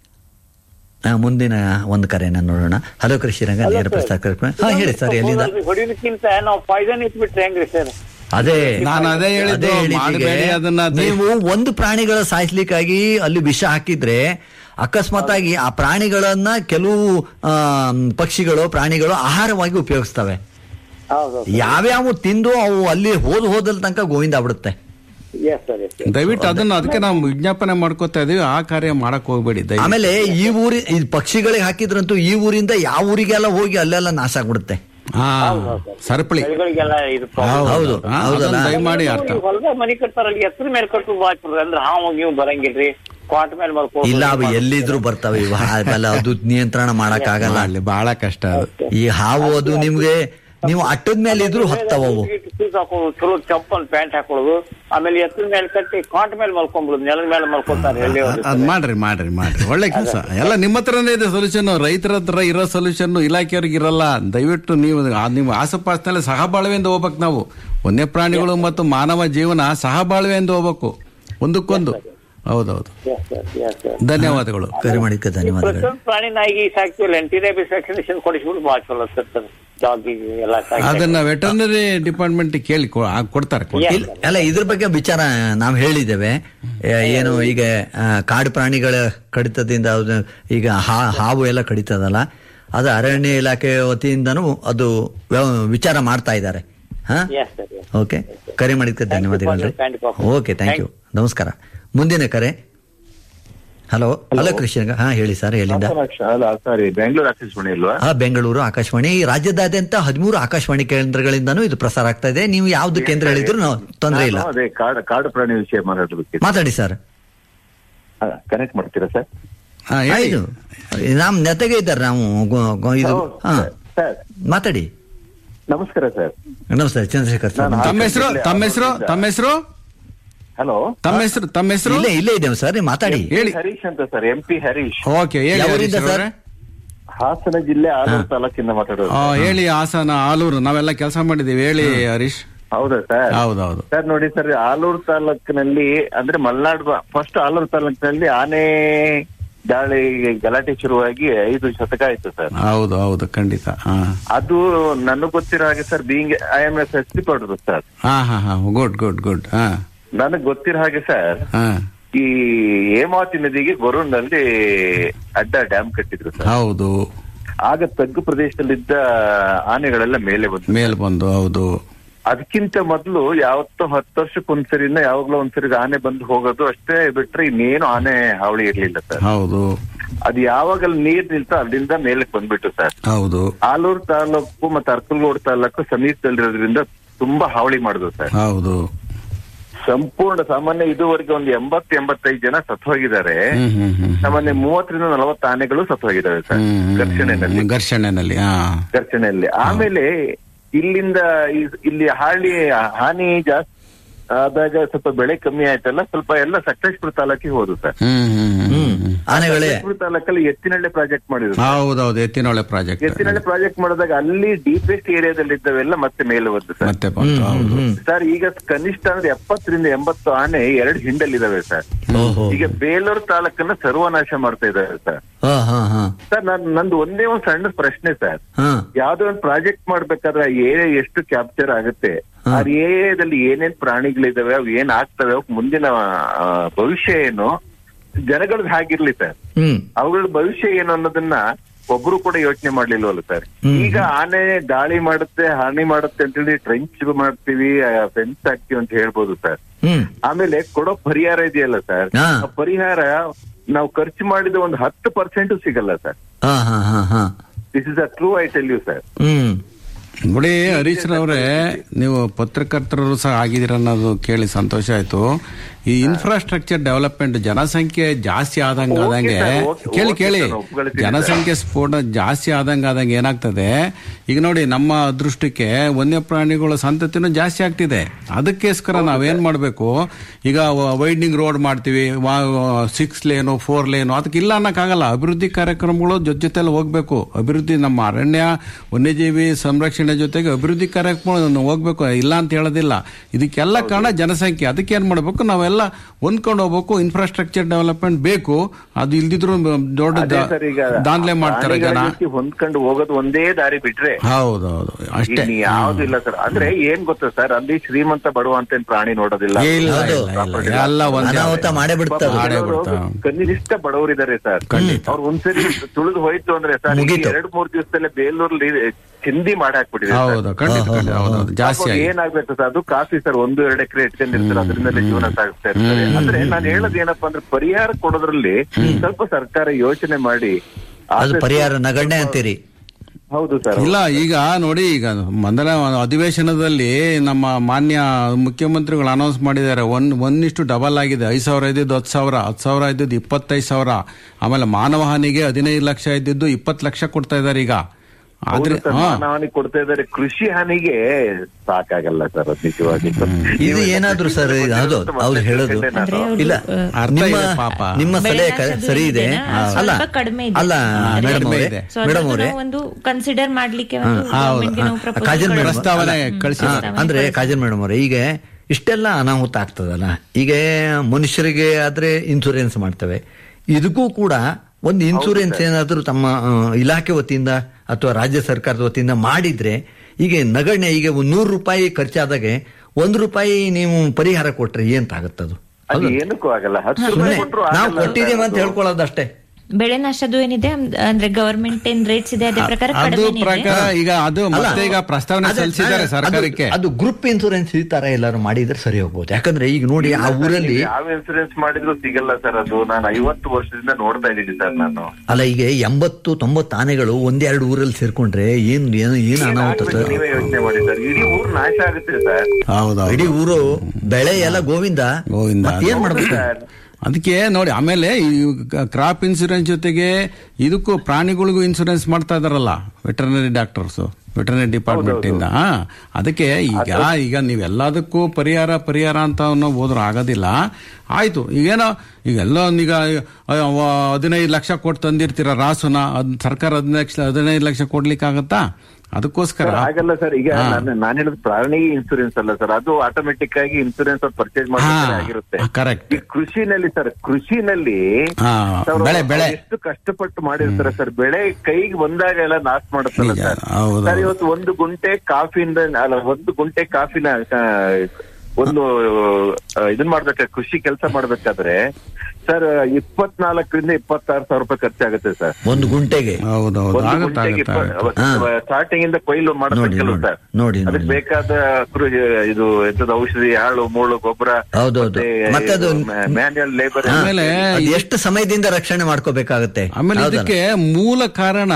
ಆ, ಮುಂದಿನ ಒಂದು ಕರೆಯನ್ನ ನೋಡೋಣ ಹಲೋ ಕೃಷಿ ರಂಗ ನೇರ ಪ್ರಸ್ತಾವ ಕಾರ್ಯಕ್ರಮ ಹಾ ಹೇಳಿ ಸರ್ ಎಲ್ಲಿಂದ ಹೊಡಿಲಿಕ್ಕಿಂತ ನಾವು ಪಾಯ್ಸನ್ ಇಟ್ಬಿಟ್ರೆ ಹೆಂಗ್ರಿ ಸರ್ ಅದೇ ನಾನು ಅದೇ ಹೇಳಿದ್ದು, ಹೇಳಿದ್ದು ಮಾಡ್ಬೇಡಿ ಈಗ. ಅದನ್ನ ದಯ- ನೀವು ಒಂದು ಪ್ರಾಣಿಗಳ ಸಾಯಿಸ್ಲಿಕ್ಕಾಗಿ ಅಲ್ಲಿ ವಿಷ ಹಾಕಿದ್ರೆ ಅಕಸ್ಮಾತ್ ಆಗಿ ಆ ಪ್ರಾಣಿಗಳನ್ನ ಕೆಲವು ಆ, ಪಕ್ಷಿಗಳು ಪ್ರಾಣಿಗಳು ಆಹಾರವಾಗಿ ಉಪಯೋಗಿಸ್ತವೆ ಹೌದು ಯಾವ್ಯಾವ ತಿಂದು ಅವು ಅಲ್ಲಿ ಹೋದ್ ಹೋದಲ್ ತನಕ ಗೋವಿಂದ ಆಗ್ಬಿಡುತ್ತೆ ಎಸ್ ಸರ್ ಎಸ್ ದಯವಿಟ್ಟು ಅದನ್ನ ಅದಕ್ಕೆ ನಾವು ವಿಜ್ಞಾಪನೆ ಮಾಡ್ಕೋತಾ ಇದೀವಿ ಆ ಕಾರ್ಯ ಮಾಡಕ್ ಹೋಗ್ಬೇಡಿ ದಯವಿಟ್ಟು ಆಮೇಲೆ ಈ ಊರಿ ಈ ಪಕ್ಷಿಗಳಿಗೆ ಹಾಕಿದ್ರಂತೂ ಈ ಊರಿಂದ ಯಾವ ಊರಿಗೆಲ್ಲ ಹೋಗಿ ಅಲ್ಲೆಲ್ಲ ನಾಶ ಆಗ್ಬಿಡುತ್ತೆ ಹಾ ಸರಪಳಿ ಬೆಳೆಗಳಿಗೆಲ್ಲ ಇದು ಹೌದು. ಹೌದು ಹಾ, ಹೌದಲ್ಲ ಅದನ್ನ ದಯಮಾಡಿ ಅರ್ಥ ಹೊಲದಾಗ ಮನಿ ಕಟ್ತಾರಲ್ಲ ಎತ್ರ ಮೇಲೆ ಕಟ್ಟು ಬಾಚ್ಬಿಡ್ರಿ ಅಂದ್ರೆ ಹಾವು ನೀವು ಬರಂಗಿಲ್ರಿ ಕ್ವಾಟ್ ಮೇಲೆ ಮಲ್ಕೊಂಡು ಇಲ್ಲ ಅವು ಎಲ್ಲಿದ್ರು ಬರ್ತವೆ ಇವು ಆಮೇಲೆ ಅದು ನಿಯಂತ್ರಣ ಮಾಡಕ್ ಆಗಲ್ಲ ಅಲ್ಲಿ ಬಹಳ ಕಷ್ಟ ಅದು ಈ ಹಾವು ಅದು ನಿಮ್ಗೆ ನೀವು ಅಟ್ಟದ ಮೇಲೆ ಇದ್ರು ಹತ್ತವ ಅವು ಶೂಸ್ ಹಾಕೊಳ್ಳೋದು ಚಲೋ ಚಪ್ಪಲ್ ಪ್ಯಾಂಟ್ ಹಾಕೊಳ್ಳೋದು ಆಮೇಲೆ ಎತ್ತದ ಮೇಲೆ ಕಟ್ಟಿ ಕಾಟ್ ಮೇಲೆ ಮಲ್ಕೊಂಡ್ಬಿಡುದು ನೆಲದ ಮೇಲೆ ಮಲ್ಕೊಂತಾರೆ ಎಲ್ಲಿ ಹೋದ್ರು. ಅದ್ ಮಾಡ್ರಿ ಮಾಡ್ರಿ ಮಾಡ್ರಿ ಒಳ್ಳೆ ಕೆಲಸ ಎಲ್ಲ ನಿಮ್ಮ ಹತ್ರನೇ ಇದೆ ಸೊಲ್ಯೂಷನ್ ರೈತರ ಹತ್ರ ಇರೋ ಸೊಲ್ಯೂಷನ್ ಇಲಾಖೆಯವ್ರಿಗೆ ಇರಲ್ಲ ದಯವಿಟ್ಟು ನೀವು ಆ- ನಿಮ್ಮ ಆಸುಪಾಸಿನಲ್ಲಿ ಸಹಬಾಳ್ವೆಯಿಂದ ಹೋಗ್ಬೇಕು ನಾವು ವನ್ಯಪ್ರಾಣಿಗಳು ಮತ್ತು ಮಾನವ ಜೀವನ ಸಹಬಾಳ್ವೆಯಿಂದ ಹೋಗ್ಬೇಕು ಒಂದಕ್ಕೊಂದು ಹೌದೌದು Yes, sir. Yes, sir. ಧನ್ಯವಾದಗಳು ಕರೆ ಮಾಡಿದ್ದಕ್ಕೆ ಧನ್ಯವಾದಗಳು ಪ್ರತಿಯೊಂದು ಪ್ರಾಣಿ ನಾಯಿಗೆ ಸಾಕ್ತಿವಲ್ಲ ಎಂಟಿರೇಬಿಸ್ ವ್ಯಾಕ್ಸಿನೇಷನ್ ಕೊಡಿಸ್ಬಿಟ್ಟು ಭಾಳ ಚಲೋ ಸರ್ ಸರ್ ಡಾಗಿಗೆ ಎಲ್ಲ ಸಾಕಿ ಅದನ್ನ ವೆಟರ್ನರಿ ಡಿಪಾರ್ಟ್ಮೆಂಟ್ ಕೇಳಿ ಕೊ- ಆ, ಕೊಡ್ತಾರೆ ಕೊಡ್ತಾರೆ. ಇಲ್ಲ ಅಲ್ಲ ಇದ್ರ ಬಗ್ಗೆ ವಿಚಾರ ನಾವು ಹೇಳಿದ್ದೇವೆ ಏ- ಏನು ಈಗ ಆ, ಕಾಡು ಪ್ರಾಣಿಗಳ ಕಡಿತದಿಂದ ಅದು ಈಗ ಹಾ- ಹಾವು ಎಲ್ಲ ಕಡಿತದಲ್ಲ ಅದು ಅರಣ್ಯ ಇಲಾಖೆ ವತಿಯಿಂದನೂ ಅದು ವ್ಯವ- ವಿಚಾರ ಮಾಡ್ತಾ ಇದ್ದಾರೆ ಹಾ Yes, sir. Yes. ಓಕೆ ಕರೆ ಮಾಡಿದ್ದಕ್ಕೆ Thank you for ಧನ್ಯವಾದಗಳು your kind call. Okay thank you ನಮಸ್ಕಾರ ಮುಂದಿನ ಕರೆ ಹಲೋ ಹಲೋ ಕೃಷ್ಣ ಹಾ ಹೇಳಿ ಸರ್ ಎಲ್ಲಿಂದ ಅಲ್ಲ ಸಾರಿ ಬೆಂಗಳೂರು ಆಕಾಶವಾಣಿ ಅಲ್ವಾ ಹಾ ಬೆಂಗಳೂರು ಆಕಾಶವಾಣಿ ರಾಜ್ಯದಾದ್ಯಂತ ಹದಿಮೂರು ಆಕಾಶವಾಣಿ ಕೇಂದ್ರಗಳಿಂದನೂ ಇದು ಪ್ರಸಾರ ಆಗ್ತಾ ಇದೆ ನೀವು ಯಾವ್ದು ಕೇಂದ್ರ ಹೇಳಿದ್ರು ನಾವು ತೊಂದರೆ ಇಲ್ಲ ನಾನು ಅದೇ ಕಾಡು ಕಾಡು ಪ್ರಾಣಿ ವಿಷಯ ಮಾತಾಡಬೇಕಿತ್ತು ಮಾತಾಡಿ ಸರ್ ಕನೆಕ್ಟ್ ಮಾಡ್ತೀರಾ ಸರ್ ಹಾ, ಹೇಳಿ. ಆಯ್ತು ನಮ್ ನೆತೆಗೆ ಇದ್ದಾರೆ ನಾವು ಗೊ- ಗೊ- ಇದು ಹಾ ಸರ್ ಮಾತಾಡಿ ನಮಸ್ಕಾರ ಸರ್ ನಮಸ್ತೆ ಚಂದ್ರಶೇಖರ್ ಸರ್ ನಾನು ತಮ್ಮ ಹೆಸರು ತಮ್ಮ ಹೆಸರು ತಮ್ಮ ಹೆಸರು ಹಲೋ ತಮ್ಮ ಹೆಸರು ತಮ್ಮ ಹೆಸರು ಇಲ್ಲೇ ಇಲ್ಲೇ ಇದ್ದೇವೆ ಸರ್ ನೀವು ಮಾತಾಡಿ ಹೇಳಿ ಹರೀಶ್ ಅಂತ sir M P Harish okay ಹೇಳಿ ಯಾವೂರಿಂದ ಹರೀಶ್ ಸರ್? ಅವರೇ. ಹಾಸನ ಜಿಲ್ಲೆ ಆಲೂರು ತಾಲೂಕಿಂದ ಮಾತಾಡೋದು ಆ, ಹೇಳಿ ಹಾಸನ ಆಲೂರು ನಾವೆಲ್ಲ ಕೆಲಸ ಮಾಡಿದ್ದೀವಿ ಹೇಳಿ ಹರೀಶ್ ಹೌದಾ ಸರ್ ಹೌದೌದು ಸರ್ ನೋಡಿ ಸರ್ ಆಲೂರು ತಾಲೂಕಿನಲ್ಲಿ ಅಂದ್ರೆ ಮಲ್ನಾಡು ಫಸ್ಟ್ ಆಲೂರು ತಾಲೂಕಿನಲ್ಲಿ ಆನೆ ದಾಳಿ ಗಲಾಟೆ ಶುರುವಾಗಿ ಐದು ಶತಕ ಆಯ್ತು ಸರ್ ಹೌದು ಹೌದು ಖಂಡಿತ ಹಾ ಅದು ನನಗೆ ಗೊತ್ತಿರೋ ಹಾಗೆ sir being I M S S P ಕೊಡುದು ಸರ್ ಹಾ ಹಾ ಹಾ ಗುಡ್ ಗುಡ್ ಗುಡ್ ಹಾ ನನಗೆ ಗೊತ್ತಿರೋ ಹಾಗೆ ಸರ್ ಹಾ ಈ ಹೇಮಾವತಿ ನದಿಗೆ ಗೊರೂರ್ನಲ್ಲಿ ಅಡ್ಡ ಡ್ಯಾಮ್ ಕಟ್ಟಿದ್ರು ಸರ್ ಹೌದು ಆಗ ತಗ್ಗು ಪ್ರದೇಶದಲ್ಲಿದ್ದ ಆನೆಗಳೆಲ್ಲ ಮೇಲೆ ಬಂತು ಮೇಲ್ ಬಂದು ಹೌದು ಅದಕ್ಕಿಂತ ಮೊದಲು ಯಾವತ್ತೋ ಹತ್ತು ವರ್ಷಕ್ಕೊಂದ್ಸರಿನ ಯಾವಾಗ್ಲೋ ಒಂದ್ಸರಿ ಆನೆ ಬಂದು ಹೋಗೋದು ಅಷ್ಟೇ ಬಿಟ್ರೆ ಇನ್ನೇನು ಆನೆ ಹಾವಳಿ ಇರ್ಲಿಲ್ಲ ಸರ್ ಹೌದು ಅದು ಯಾವಾಗ ಅಲ್ಲಿ ನೀರ್ ನಿಲ್ತೋ ಅಲ್ಲಿಂದ ಮೇಲಕ್ಕೆ ಬಂದ್ಬಿಟ್ಟು ಸರ್ ಹೌದು ಆಲೂರು ತಾಲೂಕು ಮತ್ತೆ ಅರ್ಕಲ್ಗೋಡ್ ತಾಲೂಕು ಸಮೀಪದಲ್ಲಿರೋದ್ರಿಂದ ತುಂಬಾ ಹಾವಳಿ ಮಾಡುದು ಸರ್ ಹೌದು ಸಂಪೂರ್ಣ ಸಾಮಾನ್ಯ ಇದುವರೆಗೆ ಒಂದು ಎಂಬತ್ತು ಎಂಬತ್ತೈದು ಜನ ಸತ್ತು ಹೋಗಿದ್ದಾರೆ ಹ್ಮ್ ಹ್ಮ್ ಹ್ಮ್ ಸಾಮಾನ್ಯ ಮೂವತ್ತರಿಂದ ನಲವತ್ತು ಆನೆಗಳು ಸತ್ತು ಹೋಗಿದ್ದಾವೆ ಸರ್ ಹ್ಮ್, ಹ್ಮ್, ಘರ್ಷಣೆನಲ್ಲಿ ಹ್ಮ್, ಘರ್ಷಣೆನಲ್ಲಿ ಹಾ ಘರ್ಷಣೆಯಲ್ಲಿ ಆಮೇಲೆ ಇಲ್ಲಿಂದ ಈ- ಇಲ್ಲಿ ಹಾಳಿ ಹಾನಿ ಜಾಸ್ತಿ ಆದಾಗ ಸ್ವಲ್ಪ ಬೆಳೆ ಕಮ್ಮಿ ಆಯ್ತಲ್ಲ ಸ್ವಲ್ಪ ಎಲ್ಲ ಸಕಲೇಶ್ಪುರ ತಾಲೂಕಿಗೆ ಹೋದು ಸರ್ ಹ್ಮ್ ಹ್ಮ್ ಹ್ಮ್, ಹ್ಮ್ ಆನೆಗಳೇ ಸಕಲೇಶ್ಪುರ ತಾಲೂಕಲ್ಲಿ ಎತ್ತಿನಹಳ್ಳಿ ಪ್ರಾಜೆಕ್ಟ್ ಮಾಡಿದ್ರು ಹೌದೌದು ಎತ್ತಿನೊಳೆ ಪ್ರಾಜೆಕ್ಟ್ ಎತ್ತಿನಹಳ್ಳಿ ಪ್ರಾಜೆಕ್ಟ್ ಮಾಡಿದಾಗ ಅಲ್ಲಿ ಡೀಪೆಸ್ಟ್ ಏರಿಯಾದಲ್ಲಿ ಇದ್ದವೆಲ್ಲ ಮತ್ತೆ ಮೇಲೆ ಬಂತು ಸರ್ ಮತ್ತೆ ಬಂತು ಹೌದು ಸರ್ ಈಗ ಕನಿಷ್ಠ ಅಂದ್ರೆ ಎಪ್ಪತ್ತರಿಂದ ಎಂಬತ್ತು ಆನೆ ಎರಡು ಹಿಂಡಲ್ಲಿದಾವೆ ಸರ್ ಓಹೋ ಈಗ ಬೇಲೂರು ತಾಲೂಕನ್ನ ಸರ್ವನಾಶ ಮಾಡ್ತಾ ಇದ್ದಾರೆ ಸರ್ ಹಾ ಹಾ ಹಾ ಸರ್ ನನ್ ನಂದು ಒಂದೇ ಒಂದ್ ಸಣ್ಣ ಪ್ರಶ್ನೆ ಸರ್ ಹಾ ಯಾವ್ದೋ ಒಂದು ಪ್ರಾಜೆಕ್ಟ್ ಮಾಡ್ಬೇಕಾದ್ರೆ ಆ ಏರಿಯಾ ಎಷ್ಟು ಕ್ಯಾಪ್ಚರ್ ಆಗುತ್ತೆ ಆ ಏರಿಯಾದಲ್ಲಿ ಏನೇನ್ ಪ್ರಾಣಿಗಳಿದಾವೆ ಅವು ಏನ್ ಆಗ್ತವೆ ಅವಕ್ ಮುಂದಿನ ಆ, ಭವಿಷ್ಯ ಏನು ಜನಗಳದ್ದು ಹಾಗಿರ್ಲಿ ಸರ್ ಹ್ಮ್ ಅವುಗಳ ಭವಿಷ್ಯ ಏನು ಅನ್ನೋದನ್ನ ಒಬ್ರು ಕೂಡ ಯೋಚನೆ ಮಾಡ್ಲಿಲ್ವಲ್ಲ ಸರ್ ಈಗ ಆನೆ ದಾಳಿ ಮಾಡುತ್ತೆ ಹಾನಿ ಮಾಡುತ್ತೆ ಅಂತ ಹೇಳಿ ಟ್ರೆಂಚ್ ಮಾಡ್ತೀವಿ ಫೆನ್ಸ್ ಹಾಕ್ತಿವಿ ಅಂತ ಹೇಳ್ಬೋದು ಸರ್ ಹ್ಮ್ ಆಮೇಲೆ ಕೊಡೋ ಪರಿಹಾರ ಇದೆಯಲ್ಲ ಸರ್ ಹಾ. ಆ ಪರಿಹಾರ ನಾವು ಖರ್ಚು ಮಾಡಿದ ಒಂದು ಹತ್ತು ಪರ್ಸೆಂಟ್ ಸಿಗಲ್ಲ ಸರ್ ಹಾ ಹಾ ಹಾ ಹಾ this is a true I tell you sir ಹ್ಮ್ ನೋಡಿ ಹರೀಶ್ ರವರೇ ನೀವು ಪತ್ರಕರ್ತರು ಸಹ ಆಗಿದ್ದೀರ ಅನ್ನೋದು ಕೇಳಿ ಸಂತೋಷ ಆಯ್ತು ಈ ಇನ್ಫ್ರಾಸ್ಟ್ರಕ್ಚರ್ ಡೆವಲಪ್ಮೆಂಟ್ ಜನಸಂಖ್ಯೆ ಜಾಸ್ತಿ ಆದಂಗ Okay, ಆದಂಗೆ sir, okay, ಕೇಳಿ okay, ಕೇಳಿ sir, ಒಪ್ಕೊಳ್ತೀನಿ, ಜನಸಂಖ್ಯೆ ಸ್ಫೋಟ ಜಾಸ್ತಿ ಆದಂಗ ಆದಂಗೆ ಏನಾಗ್ತದೆ ಈಗ ನೋಡಿ ನಮ್ಮ ಅದೃಷ್ಟಕ್ಕೆ ವನ್ಯಪ್ರಾಣಿಗಳ ಸಂತತಿನೂ ಜಾಸ್ತಿ ಆಗ್ತಿದೆ ಅದಕ್ಕೋಸ್ಕರ ನಾವೇನ್ ಮಾಡಬೇಕು ಈಗ ವೈಡ್ನಿಂಗ್ ರೋಡ್ ಮಾಡ್ತೀವಿ ಸಿಕ್ಸ್ ಲೇನು ಫೋರ್ ಲೇನು ಅದಕ್ಕೆ ಇಲ್ಲ ಅನ್ನಕ್ಕಾಗಲ್ಲ ಅಭಿವೃದ್ಧಿ ಕಾರ್ಯಕ್ರಮಗಳು ಜೊತೆ ಜೊತೆಲಿ ಹೋಗ್ಬೇಕು ಅಭಿವೃದ್ಧಿ ನಮ್ಮ ಅರಣ್ಯ ವನ್ಯಜೀವಿ ಸಂರಕ್ಷಣೆ ಜೊತೆಗೆ ಅಭಿವೃದ್ಧಿ ಕಾರ್ಯಕ್ರಮ ಹೋಗ್ಬೇಕು ಇಲ್ಲ ಅಂತ ಹೇಳೋದಿಲ್ಲ ಇದಕ್ಕೆಲ್ಲ ಕಾರಣ ಜನಸಂಖ್ಯೆ ಅದಕ್ಕೆ ಏನ್ ಮಾಡ್ಬೇಕು ನಾವೆಲ್ಲ ಹೊಂದ್ಕೊಂಡು ಹೋಗ್ಬೇಕು ಇನ್ಫ್ರಾಸ್ಟ್ರಕ್ಚರ್ ಡೆವಲಪ್ಮೆಂಟ್ ಬೇಕು ಅದು ಇಲ್ದಿದ್ರು ದೊಡ್ಡ ಅದೇ ಸರ್ ಈಗ ದಾಂಧಲೆ ಮಾಡ್ತಾರೆ ಪ್ರಾಣಿಗಳ ಜನ ಜೊತೆ ಹೊಂದ್ಕೊಂಡು ಹೋಗೋದು ಒಂದೇ ದಾರಿ ಬಿಟ್ರೆ ಹೌದೌದು ಅಷ್ಟೇ ಇನ್ನು ಯಾವ್ದು ಇಲ್ಲ ಸರ್ ಅಂದ್ರೆ ಏನ್ ಗೊತ್ತಾ ಸರ್ ಅಲ್ಲಿ ಶ್ರೀಮಂತ ಬಡವ ಅಂತ ಏನ್ ಪ್ರಾಣಿ ನೋಡೋದಿಲ್ಲ ಇಲ್ಲ ಹೌದು. ಇಲ್ಲ, ಇಲ್ಲ ಎಲ್ಲ ಒಂದೇ ಅನಾಹುತ ಮಾಡೇ ಬಿಡ್ತದೆ ಮಾಡೇ ಕೆಲವರು ಬಿಡ್ತಾವೆ. ಕನಿಷ್ಠ ಬಡವರಿದ್ದಾರೆ ಸರ್ ಖಂಡಿತ. ಅವ್ರು ಒಂದ್ಸರಿ ತುಳಿದು ಹೋಯ್ತು ಅಂದ್ರೆ ಸರ್ ಮುಗೀತು. ಎರಡ್ ಮೂರ್ ದಿವಸದಲ್ಲೇ ಬೇಲೂರಲ್ಲಿ ಚಿಂದಿ ಮಾಡಿ ಹಾಕ್ಬಿಟ್ಟಿದೆ ಹೌದು ಖಂಡಿತ ಖಂಡಿತ ಹೌದೌದು ಜಾಸ್ತಿ ಆಗಿದೆ ಏನಾಗ್ಬೇಕು ಸರ್ ಅದು ಕಾಫಿ ಸರ್ ಒಂದು ಎರಡು ಎಕರೆ ಇಟ್ಕೊಂಡಿರ್ತಾರೆ ಅದರಿಂದಲೇ ಜೀವನ ಸಾಗಿಸ್ತಾ ಇರ್ತಾರೆ ಅಂದ್ರೆ ನಾನು ಹೇಳೋದು ಏನಪ್ಪಾ ಅಂದ್ರೆ ಪರಿಹಾರ ಕೊಡೋದ್ರಲ್ಲಿ ಸ್ವಲ್ಪ ಸರ್ಕಾರ ಯೋಚನೆ ಮಾಡಿ ಅದು ಆದಷ್ಟು- ಪರಿಹಾರ ನಗಣ್ಯ ಅಂತೀರಿ ಹೌದು ಸರ್ ಇಲ್ಲ ಈಗ ನೋಡಿ ಈಗ ಮೊದಲ ಅಧಿವೇಶನದಲ್ಲಿ ನಮ್ಮ ಮಾನ್ಯ ಮುಖ್ಯಮಂತ್ರಿಗಳು ಅನೌನ್ಸ್ ಮಾಡಿದ್ದಾರೆ ಒನ್ ಒನ್ ಇಷ್ಟು ಡಬಲ್ ಆಗಿದೆ ಐದು ಸಾವಿರ ಇದ್ದಿದ್ದು ಹತ್ತು ಸಾವಿರ ಹತ್ತು ಸಾವಿರ ಇದ್ದಿದ್ದು ಇಪ್ಪತ್ತೈದು ಸಾವಿರ ಆಮೇಲೆ ಮಾನವ ಹಾನಿಗೆ ಹದಿನೈದು ಲಕ್ಷ ಇದ್ದಿದ್ದು ಇಪ್ಪತ್ತು ಲಕ್ಷ ಕೊಡ್ತಾ ಇದ್ದಾರೆ ಈಗ ಆದ್ರೆ ಹೌದು ಸರ್, ಹಾ ಮಾನಹಾನಿ ಕೊಡ್ತಾ ಇದ್ದಾರೆ ಕೃಷಿ ಹಾನಿಗೆ ಸಾಕಾಗಲ್ಲ ಸರ್ ಅದು ನಿಜವಾಗಿ ಇದು ಏನಾದ್ರು ಸರ್ ಅದು ಅವ್ರು ಹೇಳೋದು ಅಂದ್ರೆ ಅವ್ರು, ಇಲ್ಲ ಅರ್ಥ ನಿಮ್ಮ ಇದೆ ಪಾಪ. ನಿಮ್ಮ ಬೆಳೆ ಸಲಹೆ ಕ- ನಷ್ಟದ್ದು ಸರಿ ಇದೆ ಇದೆನಾ? ಅದು ಅಲ್ಲ ಸ್ವಲ್ಪ ಕಡಿಮೆ ಇದೆ. ಅಲ್ಲ ಅಂದ್ರೆ ಮೇಡಮ್ ಕಡಿಮೆ ಅವರೇ ಇದೆ. ಸೊ ಮೇಡಮ್ ಅದನ್ನ ಅವರೇ ನಾವು ಒಂದು ಕನ್ಸಿಡರ್ ಮಾಡ್ಲಿಕ್ಕೆ ಒಂದು ಹಾ, ಹೌದು. government ಗೆ ನಾವು proposal ಕಾಜಲ್ ಮೇಡಮ್ ಕಳಿಸ್ತೀವಿ. ಪ್ರಸ್ತಾವನೆ ಹ್ಮ್. ಕಳಿಸಿ. ಹಾ, ಪ್ರಸ್ತಾವನೆ ಅಂದ್ರೆ ಕಳಿಸ್ತೀವಿ. ಕಾಜಲ್ ಮೇಡಮ್ ಅವರೇ ಈಗ ಇಷ್ಟೆಲ್ಲ ಅನಾಹುತ ಆಗ್ತದಲ್ಲ ಈಗ ಮನುಷ್ಯರಿಗೆ ಆದ್ರೆ ಇನ್ಸೂರೆನ್ಸ್ ಮಾಡ್ತೇವೆ ಇದಕ್ಕೂ ಕೂಡ ಒಂದು ಇನ್ಸೂರೆನ್ಸ್ ಏನಾದರೂ ತಮ್ಮ ಆ, ಇಲಾಖೆ ವತಿಯಿಂದ ಅಥವಾ ರಾಜ್ಯ ಸರ್ಕಾರದ ವತಿಯಿಂದ ಮಾಡಿದ್ರೆ ಈಗ ನಗಣ್ಯ ಈಗ ಒಂದು ನೂರು ರೂಪಾಯಿ ಖರ್ಚಾದಾಗೆ ಒಂದು ರೂಪಾಯಿ ನೀವು ಪರಿಹಾರ ಕೊಟ್ರೆ ಏಂತಾಗತ್ತದು ಅದು ಏನಕ್ಕೂ ಆಗಲ್ಲ ಹತ್ತು ರೂಪಾಯಿ ಸುಮ್ಮನೆ ಕೊಟ್ರು ನಾವು ಆಗಲ್ಲ ಕೊಟ್ಟಿದ್ದೀವಿ ಅಂತ ಅದು. ಹೇಳ್ಕೊಳ್ಳೋದಷ್ಟೇ ಬೆಳೆ ನಷ್ಟದ್ದು ಏನಿದೆ ಅಮ್- ಅಂದ್ರೆ ಗವರ್ಮೆಂಟ್ ಏನ್ ರೇಟ್ಸ್ ಇದೆ ಅದೇ ಪ್ರಕಾರ ಅದು ಕಡಿಮೆ ಇದೆ ಪ್ರಕಾರ ಈಗ ಅದು ಅಲ್ಲ, ಮತ್ತೆ ಈಗ ಪ್ರಸ್ತಾವನೆ ಅದೇ, ಸಲ್ಲಿಸಿದ್ದಾರೆ ಅದು- ಸರ್ಕಾರಕ್ಕೆ ಅದು ಗ್ರೂಪ್ ಇನ್ಸೂರೆನ್ಸ್ ಈ ತರ ಎಲ್ಲರೂ ಮಾಡಿದ್ರೆ ಸರಿ ಹೋಗ್ಬೋದು ಯಾಕಂದ್ರೆ ಈಗ ನೋಡಿ ಆ ಊರಲ್ಲಿ ನೀವು ಯಾವ ಇನ್ಸೂರೆನ್ಸ್ ಮಾಡಿದ್ರು ಸಿಗಲ್ಲ ಸರ್ ಅದು ನಾನು ಐವತ್ತು ವರ್ಷದಿಂದ ನೋಡ್ತಾ ಇದ್ದೀನಿ ಸರ್ ನಾನು ಅಲ್ಲ ಈಗ ಎಂಬತ್ತು ತೊಂಬತ್ತು ಆನೆಗಳು ಒಂದೆರಡು ಊರಲ್ಲಿ ಸೇರ್ಕೊಂಡ್ರೆ ಏನ್ ಏನು ಏನ್ ಅನಾಹುತ ಏನಾಗ್ಬೇಕು ಸರ್? ನೀವೇ ಯೋಚನೆ ಮಾಡಿ ಸರ್ ಇಡೀ ಊರು ನಾಶ ಆಗುತ್ತೆ ಸರ್ ಹೌದೌದು ಇಡೀ ಊರು ಬೆಳೆ ಎಲ್ಲ ಗೋವಿಂದ ಗೋವಿಂದ. ಮತ್ತೇನ್ ಮಾಡ್ಬೇಕು ಸರ್ ಅದಕ್ಕೆ ನೋಡಿ ಆಮೇಲೆ ಈ ಕ್ರಾಪ್ ಇನ್ಸೂರೆನ್ಸ್ ಜೊತೆಗೆ ಇದಕ್ಕೂ ಪ್ರಾಣಿಗಳಿಗೂ ಇನ್ಸೂರೆನ್ಸ್ ಮಾಡ್ತಾ ಇದಾರಲ್ಲ ವೆಟರ್ನರಿ ಡಾಕ್ಟರ್ಸ್ ವೆಟರ್ನರಿ ಡಿಪಾರ್ಟ್ಮೆಂಟ್ ಇಂದ ಹಾ, ಅದಕ್ಕೆ ಈಗ ಈಗ ನೀವೆಲ್ಲದಕ್ಕೂ ಪರಿಹಾರ ಪರಿಹಾರ ಅಂತ ಅನ್ನೋ ಹೋದ್ರೆ ಆಗೋದಿಲ್ಲ ಆಯ್ತು ಈಗೇನೋ ಈಗೆಲ್ಲ ಈಗ ಅಹ್, ಹದಿನೈದು ಲಕ್ಷ ಕೊಟ್ಟು ತಂದಿರ್ತೀರ ರಾಸುನ ಅದ್ ಸರ್ಕಾರ ಹದಿನೈದು ಲಕ್ಷ ಹದಿನೈದು ಲಕ್ಷ ಕೊಡ್ಲಿಕ್ಕೆ ಆಗತ್ತಾ ಅದಕ್ಕೋಸ್ಕರ ಸರ್, ಆಗಲ್ಲ ಸರ್ ಈಗ ಹಾ. ನಾನು ನಾನು ಹೇಳೋದು ಪ್ರಾಣಿ ಇನ್ಸೂರೆನ್ಸ್ ಅಲ್ಲ ಸರ್ ಅದು ಆಟೋಮೆಟಿಕ್ ಆಗಿ ಇನ್ಸೂರೆನ್ಸ್ ಅವ್ರು ಪರ್ಚೇಸ್ ಹಾ, ಮಾಡಿದ್ರೆ ಆಗಿರುತ್ತೆ correct. ಈ ಕೃಷಿನಲ್ಲಿ ಸರ್ ಕೃಷಿನಲ್ಲಿ ಹಾ, ಅವ್ರು ಬೆಳೆ, ಬೆಳೆ. ಎಷ್ಟು ಕಷ್ಟಪಟ್ಟು ಮಾಡಿರ್ತಾರೆ ಸರ್ ಬೆಳೆ ಕೈಗೆ ಬಂದಾಗ ಎಲ್ಲ ನಾಶ ಮಾಡುತ್ತಲ್ಲ ನಿಜ, ಸರ್ ಹೌದು, ಸರ್ ಹೌದು. ಇವತ್ತು ಒಂದು ಗುಂಟೆ ಕಾಫಿಯಿಂದ ಅಲ್ಲ ಒಂದು ಗುಂಟೆ ಕಾಫಿನ ಆ, ಒಂದು ಆ, ಇದನ್ ಮಾಡ್ಬೇಕಾದ್ರೆ ಕೃಷಿ ಕೆಲಸ ಮಾಡ್ಬೇಕಾದ್ರೆ ಸರ್ ಇಪ್ಪತ್ನಾಲ್ಕರಿಂದ ಇಪ್ಪತ್ತಾರು ಸಾವಿರ ರೂಪಾಯಿ ಖರ್ಚಾಗುತ್ತೆ ಸರ್ ಒಂದು ಗುಂಟೆಗೆ ಹೌದೌದು ಒಂದು ಆಗತ್ತೆ ಗುಂಟೆಗೆ ಆಗತ್ತೆ ಆಗತ್ತೆ. ಸ್ಟಾರ್ಟಿಂಗ್ ಇಂದ ಕೊಯ್ಲು ಮಾಡಬೇಕಲ್ಲ ನೋಡಿ, ಸರ್ ನೋಡಿ, ಅದಕ್ಕೆ ನೋಡಿ. ಬೇಕಾದ ಕೃ- ಇದು ಎಂತದ ಔಷಧಿ ಹಾಳು ಮೂಳು ಗೊಬ್ಬರ ಹೌದೌದು. ಮತ್ತೆ ಅದು- ಮ್ಯಾನ್ಯಲ್ ಲೇಬರ್ ಹಾ, ಆಮೇಲೆ ಅದು ಎಷ್ಟು ಸಮಯದಿಂದ ರಕ್ಷಣೆ ಮಾಡ್ಕೋಬೇಕಾಗತ್ತೆ ಆಮೇಲೆ ಹೌದಲ್ಲ? ಇದಕ್ಕೆ ಮೂಲ ಕಾರಣ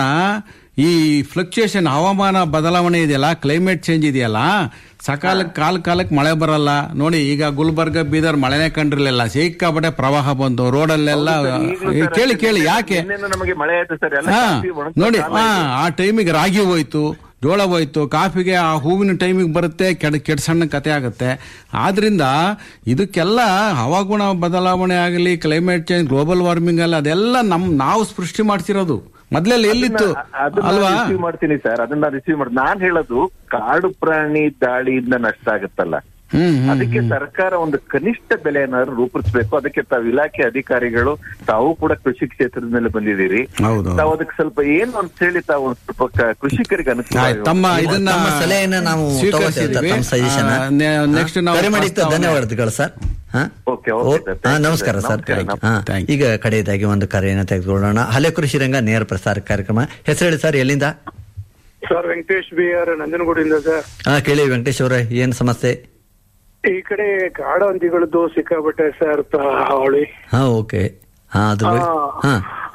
ಈ ಫ್ಲಕ್ಚುಯೇಷನ್ ಹವಾಮಾನ ಬದಲಾವಣೆ ಇದೆಯಲ್ಲ ಕ್ಲೈಮೇಟ್ ಚೇಂಜ್ ಇದೆಯಲ್ಲ ಸಕಾಲಕ್ಕೆ ಕಾಲ ಕಾಲಕ್ಕೆ ಮಳೆ ಬರಲ್ಲ ನೋಡಿ ಈಗ ಗುಲ್ಬರ್ಗ ಬೀದರ್ ಮಳೆನೇ ಕಂಡಿರ್ಲಿಲ್ಲ ಸಿಕ್ಕಾಪಟ್ಟೆ ಪ್ರವಾಹ ಬಂತು ರೋಡಲ್ಲೆಲ್ಲ ಈ ಕೇಳಿ ಕೇಳಿ ಯಾಕೆ ನಮಗೆ ಮಳೆ ಆಯ್ತು ಸರ್ ಎಲ್ಲ ಹಾ ಕಾಫಿ ಒಣಗ್ತಾ ನೋಡಿ ಕಾಲ ಹಾ ಇದೆ. ಆ ಟೈಮಿಗೆ ರಾಗಿ ಹೋಯ್ತು ಜೋಳ ಹೋಯ್ತು ಕಾಫಿಗೆ ಆ ಹೂವಿನ ಟೈಮಿಗೆ ಬರುತ್ತೆ ಕೆಡ ಕೆಡ್ ಸಣ್ಣ ಕತೆ ಆಗುತ್ತೆ ಆದ್ರಿಂದ ಇದಕ್ಕೆಲ್ಲ ಹವಾಗುಣ ಬದಲಾವಣೆ ಆಗಲಿ ಕ್ಲೈಮೇಟ್ ಚೇಂಜ್ ಗ್ಲೋಬಲ್ ವಾರ್ಮಿಂಗ್ ಅಲ್ಲ ಅದೆಲ್ಲ ನಮ್ ನಾವು ಸೃಷ್ಟಿ ಮಾಡ್ತಿರೋದು ಮೊದ್ಲೆಲ್ಲ ಎಲ್ಲಿತ್ತು ಅದನ್ನ ಅಲ್ವಾ ರಿಸೀವ್ ಮಾಡ್ತೀನಿ ಸರ್ ಅದನ್ನ ರಿಸೀವ್ ಮಾಡಿ ನಾನ್ ಹೇಳೋದು ಕಾಡು ಪ್ರಾಣಿ ದಾಳಿಯಿಂದ ನಷ್ಟ ಆಗುತ್ತಲ್ಲ ಹ್ಮ್ ಹ್ಮ್ ಅದಕ್ಕೆ ಸರ್ಕಾರ ಒಂದು ಕನಿಷ್ಠ ಬೆಲೆಯನ್ನಾದ್ರು ರೂಪಿಸಬೇಕು ಅದಕ್ಕೆ ತಾವು ಇಲಾಖೆ ಅಧಿಕಾರಿಗಳು ತಾವು ಕೂಡ ಕೃಷಿ ಕ್ಷೇತ್ರದ ಮೇಲೆ ಬಂದಿದ್ದೀರಿ ಹೌದು ತಾವು ಅದಕ್ಕೆ ಸ್ವಲ್ಪ ಏನು ಅಂತ ಹೇಳಿ ತಾವು ಒಂದು ಸ್ವಲ್ಪ ಕ- ಕೃಷಿಕರಿಗೆ ಅನುಕೂಲ ಆಯ್ತು, ತಮ್ಮ ಇದನ್ನ ತಮ್ಮ ಸಲಹೆಯನ್ನ ನಾವು ಸ್ವೀಕರಿಸಿದ್ವಿ. ತಗೋತೇವೆ, ತಮ್ಮ ಸಜೆಷನ್ ಆ, ನೆ- next ನಾವು ಕರೆ ಮಾಡಿದ್ದು ಪ್ರಸ್ತಾವನೆ- ಧನ್ಯವಾದಗಳು ಸರ್ ಹಾ? ಓಕೆ, ಓಕೆ, ಓ, ಸರ್. ಹಾ, ಥ್ಯಾಂಕ್ ಯು, ನಮಸ್ಕಾರ ಸರ್. ಸರ್ ನಮಸ್ಕಾರ, ಹಾ, ಥ್ಯಾಂಕ್ ಯು. ಈಗ ಕಡೆಯದಾಗಿ ಒಂದು ಕರೆಯನ್ನು ತೆಗೆದುಕೊಳ್ಳೋಣ ಹಲೆ ಕೃಷಿ ರಂಗ ನೇರ ಪ್ರಸಾರ ಕಾರ್ಯಕ್ರಮ ಹೆಸರು ಹೇಳಿ ಸರ್ ಎಲ್ಲಿಂದ ಸರ್ ವೆಂಕಟೇಶ್ ಬಿ ಆರ್ ನಂಜನಗೂಡಿಂದ ಸರ್ ಹಾ ಕೇಳಿ ವೆಂಕಟೇಶ್ ಅವರೇ ಏನ್ ಸಮಸ್ಯೆ ಈ ಕಡೆ ಕಾಡು ಹಂದಿಗಳದ್ದು ಸಿಕ್ಕಾಪಟ್ಟೆ ಸರ್ ತ- ಹಾವಳಿ ಹಾ ಓಕೆ ಹಾ ಅದ್ರ ಬಗ್ಗೆ ಹಾ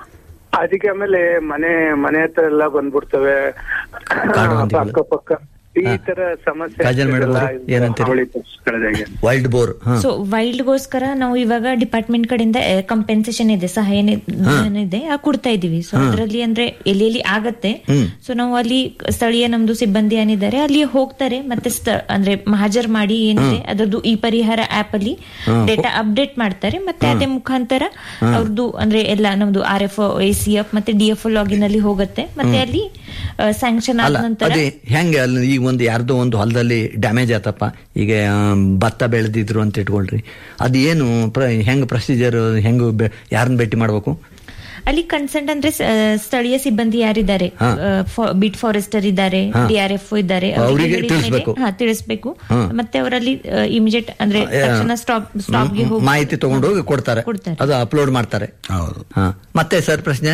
ಅದಕ್ಕೆ ಆಮೇಲೆ ಮನೆ ಮನೆ ಹತ್ರ ಎಲ್ಲ ಬಂದ್ಬಿಡ್ತವೆ ಕಾಡು ಹಂದಿಗಳು. ಅಕ್ಕಪಕ್ಕ ಈ ಹಾ. ತರ ಸಮಸ್ಯೆ ಕಾಜಲ್ ಮೇಡಮ್ ಆಗ್ತಿದೆಲ್ಲ ಅವ್ರೆ, ಇದು ಏನಂತೀರಿ? ಹಾವಳಿ ಕಳೆದಾಗೆ ವೈಲ್ಡ್ ಬೋರ್ ಹಾ ಸೊ ವೈಲ್ಡ್ಗೋಸ್ಕರ ನಾವು ಇವಾಗ ಡಿಪಾರ್ಟ್ಮೆಂಟ್ ಕಡೆಯಿಂದ ಕಂಪೆನ್ಸೇಷನ್ ಇದೆ ಸಹಾಯ ಇದೆ ಆ ಕೊಡ್ತಾ ಇದೀವಿ ಸೊ ಅದರಲ್ಲಿ ಅಂದ್ರೆ ಎಲ್ಲಿ ಎಲ್ಲಿ ಆಗತ್ತೆ ಸೊ ನಾವು ಅಲ್ಲಿ ಸ್ಥಳೀಯ ನಮ್ದು ಸಿಬ್ಬಂದಿ ಏನಿದ್ದಾರೆ ಅಲ್ಲಿ ಹೋಗ್ತಾರೆ ಮತ್ತೆ ಸ್ಥ- ಅಂದ್ರೆ ಹಾಜರ್ ಮಾಡಿ ಏನಿದೆ ಅದರದ್ದು ಈ ಪರಿಹಾರ ಆಪ್ ಅಲ್ಲಿ ಡೇಟಾ ಅಪ್ಡೇಟ್ ಮಾಡ್ತಾರೆ ಮತ್ತೆ ಅದೇ ಮುಖಾಂತರ ಅವ್ರದ್ದು ಅಂದ್ರೆ ಎಲ್ಲ ನಮ್ದು R F A C F ಮತ್ತೆ ಡಿ ಎಫ್ ಲಾಗಿನ್ ಅಲ್ಲಿ ಹೋಗುತ್ತೆ ಮತ್ತೆ ಅಲ್ಲಿ ಸ್ಯಾಂಕ್ಷನ್ ಆದ ಅಲ್ಲ ನಂತರ ಅದೇ ಹೆಂಗೆ ಅಲ್ಲಿ ಈಗ ಒಂದು ಯಾರ್ದೋ ಒಂದು ಹೊಲದಲ್ಲಿ ಡ್ಯಾಮೇಜ್ ಆತಪ್ಪ ಈಗ ಆಮ್, ಭತ್ತ ಬೆಳೆದಿದ್ರು ಅಂತ ಇಟ್ಕೊಳ್ರಿ ಅದು ಏನು ಪ್ರ- ಹೆಂಗ್ ಪ್ರೊಸೀಜರ್ ಹೆಂಗ್ ಬೆ- ಯಾರನ್ನ ಭೇಟಿ ಮಾಡ್ಬೇಕು ಅಲ್ಲಿ ಕನ್ಸೆಂಟ್ ಅಂದ್ರೆ ಸ- ಸ್ಥಳೀಯ ಸಿಬ್ಬಂದಿ ಯಾರಿದ್ದಾರೆ ಹಾ. ಬಿಟ್ ಫಾರೆಸ್ಟರ್ ಇದ್ದಾರೆ ಹಾ. ಡಿಆರ್ಎಫ್ ಇದ್ದಾರೆ ಅವ್ರಿಗೆ ಅವ್ರಿಗೆ ಹೇಳಿದ ಮೇಲೆ- ತಿಳಿಸ್ಬೇಕು. ಹಾ, ತಿಳಿಸ್ಬೇಕು ಹಾ. ಮತ್ತೆ ಅವರಲ್ಲಿ ಇಮಿಡಿಯೇಟ್ ಅಂದ್ರೆ ಆ, ತಕ್ಷಣ ಸ್ಟಾಪ್ ಸ್ಟಾಪ್ ಗೆ ಹೋಗಿ ಮಾಹಿತಿ ತಗೊಂಡು ಹೋಗಿ ಕೊಡ್ತಾರೆ ಕೊಡ್ತಾರೆ. ಅದು ಅಪ್ಲೋಡ್ ಮಾಡ್ತಾರೆ ಹೌದು ಹಾ ಮತ್ತೆ ಸರ್ ಪ್ರಶ್ನೆ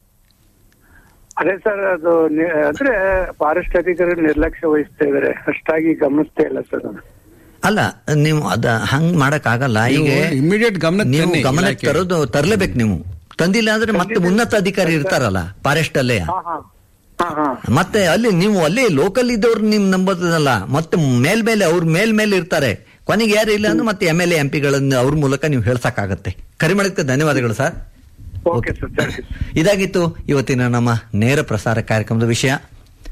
ಅದೇ ಸರ್ ಅದು ನಿ- ಅಂದ್ರೆ ಫಾರೆಸ್ಟ್ ಅಧಿಕಾರಿ ನಿರ್ಲಕ್ಷ್ಯ ವಹಿಸ್ತಾ ಇದಾರೆ ಅಷ್ಟಾಗಿ ಗಮನಿಸ್ತಾ ಇಲ್ಲ ಸರ್ ಅದು. ಅಲ್ಲ ನೀವು ಅದ ಹಂಗ್ ಮಾಡಕ್ ಆಗಲ್ಲ ಈಗ ನೀವು immediate ಗಮನಕ್ಕೆ ನೀವು ತನ್ನಿ ಗಮನಕ್ಕೆ ಇಲಾಖೆ. ತರೋದು ತರ್ಲೇಬೇಕು ನೀವು ತಂದಿಲ್ಲ ಅಂದ್ರೆ ಮತ್ತೆ ಉನ್ನತ ಅಧಿಕಾರಿ ಇರ್ತಾರಲ್ಲ ಫಾರೆಸ್ಟ್ ಅಲ್ಲೇ ಹಾ ಹಾ ಹಾ ಹಾ ಮತ್ತೆ ಅಲ್ಲಿ ನೀವು ಅಲ್ಲಿ ಲೋಕಲ್ ಇದ್ದವ್ರು ನಿಮ್ ನಂಬೋದಲ್ಲ ಮತ್ತೆ ಮೇಲ್ಮೇಲೆ ಅವ್ರ ಮೇಲ್ಮೇಲೆ ಇರ್ತಾರೆ ಕೊನೆಗೆ ಯಾರು ಇಲ್ಲ ಅಂದ್ರೆ ಮತ್ತೆ ಎಮ್ ಎಲ್ ಎಂ ಪಿಗಳನ್ನ ಅವ್ರ ಮೂಲಕ ನೀವು ಹೇಳ್ಸಕ್ಕಾಗತ್ತೆ ಕರೆ ಮಾಡೋದಕ್ಕೆ ಧನ್ಯವಾದಗಳು sir okay sir thank you ಇದಾಗಿತ್ತು ಇವತ್ತಿನ ನಮ್ಮ ನೇರ ಪ್ರಸಾರ ಕಾರ್ಯಕ್ರಮದ ವಿಷಯ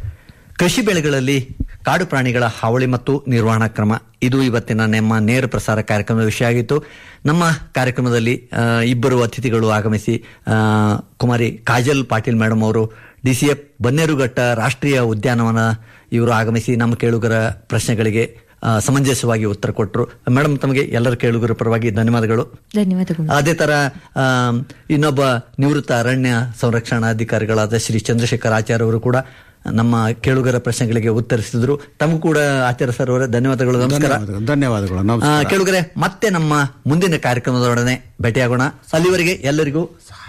ಕೃಷಿ ಬೆಳೆಗಳಲ್ಲಿ ಕಾಡು ಪ್ರಾಣಿಗಳ ಹಾವಳಿ ಮತ್ತು ನಿರ್ವಹಣಾ ಕ್ರಮ ಇದು ಇವತ್ತಿನ ನಮ್ಮ ನೇರ ಪ್ರಸಾರ ಕಾರ್ಯಕ್ರಮದ ವಿಷಯ ಆಗಿತ್ತು ನಮ್ಮ ಕಾರ್ಯಕ್ರಮದಲ್ಲಿ ಆ, ಇಬ್ಬರು ಅತಿಥಿಗಳು ಆಗಮಿಸಿ ಆ, ಕುಮಾರಿ ಕಾಜಲ್ ಪಾಟೀಲ್ ಮೇಡಮ್ ಅವರು ಡಿಸಿಎಫ್ ಬನ್ನೇರುಘಟ್ಟ ರಾಷ್ಟ್ರೀಯ ಉದ್ಯಾನವನ ಇವರು ಆಗಮಿಸಿ ನಮ್ಮ ಕೇಳುಗರ ಪ್ರಶ್ನೆಗಳಿಗೆ ಆ, ಸಮಂಜಸವಾಗಿ ಉತ್ತರ ಕೊಟ್ಟರು ಮೇಡಮ್ ತಮಗೆ ಎಲ್ಲರ ಕೇಳುಗರ ಪರವಾಗಿ ಧನ್ಯವಾದಗಳು ಧನ್ಯವಾದಗಳು ಅದೇ ತರ ಆ, ಇನ್ನೊಬ್ಬ ನಿವೃತ್ತ ಅರಣ್ಯ ಸಂರಕ್ಷಣಾಧಿಕಾರಿಗಳಾದ ಶ್ರೀ ಚಂದ್ರಶೇಖರ್ ಆಚಾರ್ಯ ಅವರು ಕೂಡ ನಮ್ಮ ಕೇಳುಗರ ಪ್ರಶ್ನೆಗಳಿಗೆ ಉತ್ತರಿಸಿದ್ರು ತಮಗೂ ಕೂಡ ಆಚಾರ್ಯ ಸರ್ ಅವರೇ ಧನ್ಯವಾದಗಳು ನಮಸ್ಕಾರ ಧನ್ಯವಾದಗಳು ಧನ್ಯವಾದಗಳು ಆ, ನಮಸ್ಕಾರ ಕೇಳುಗರೆ ಮತ್ತೆ ನಮ್ಮ ಮುಂದಿನ ಕಾರ್ಯಕ್ರಮದೊಡನೆ ಭೇಟಿಯಾಗೋಣ ಅಲ್ಲಿವರೆಗೆ ಎಲ್ಲರಿಗೂ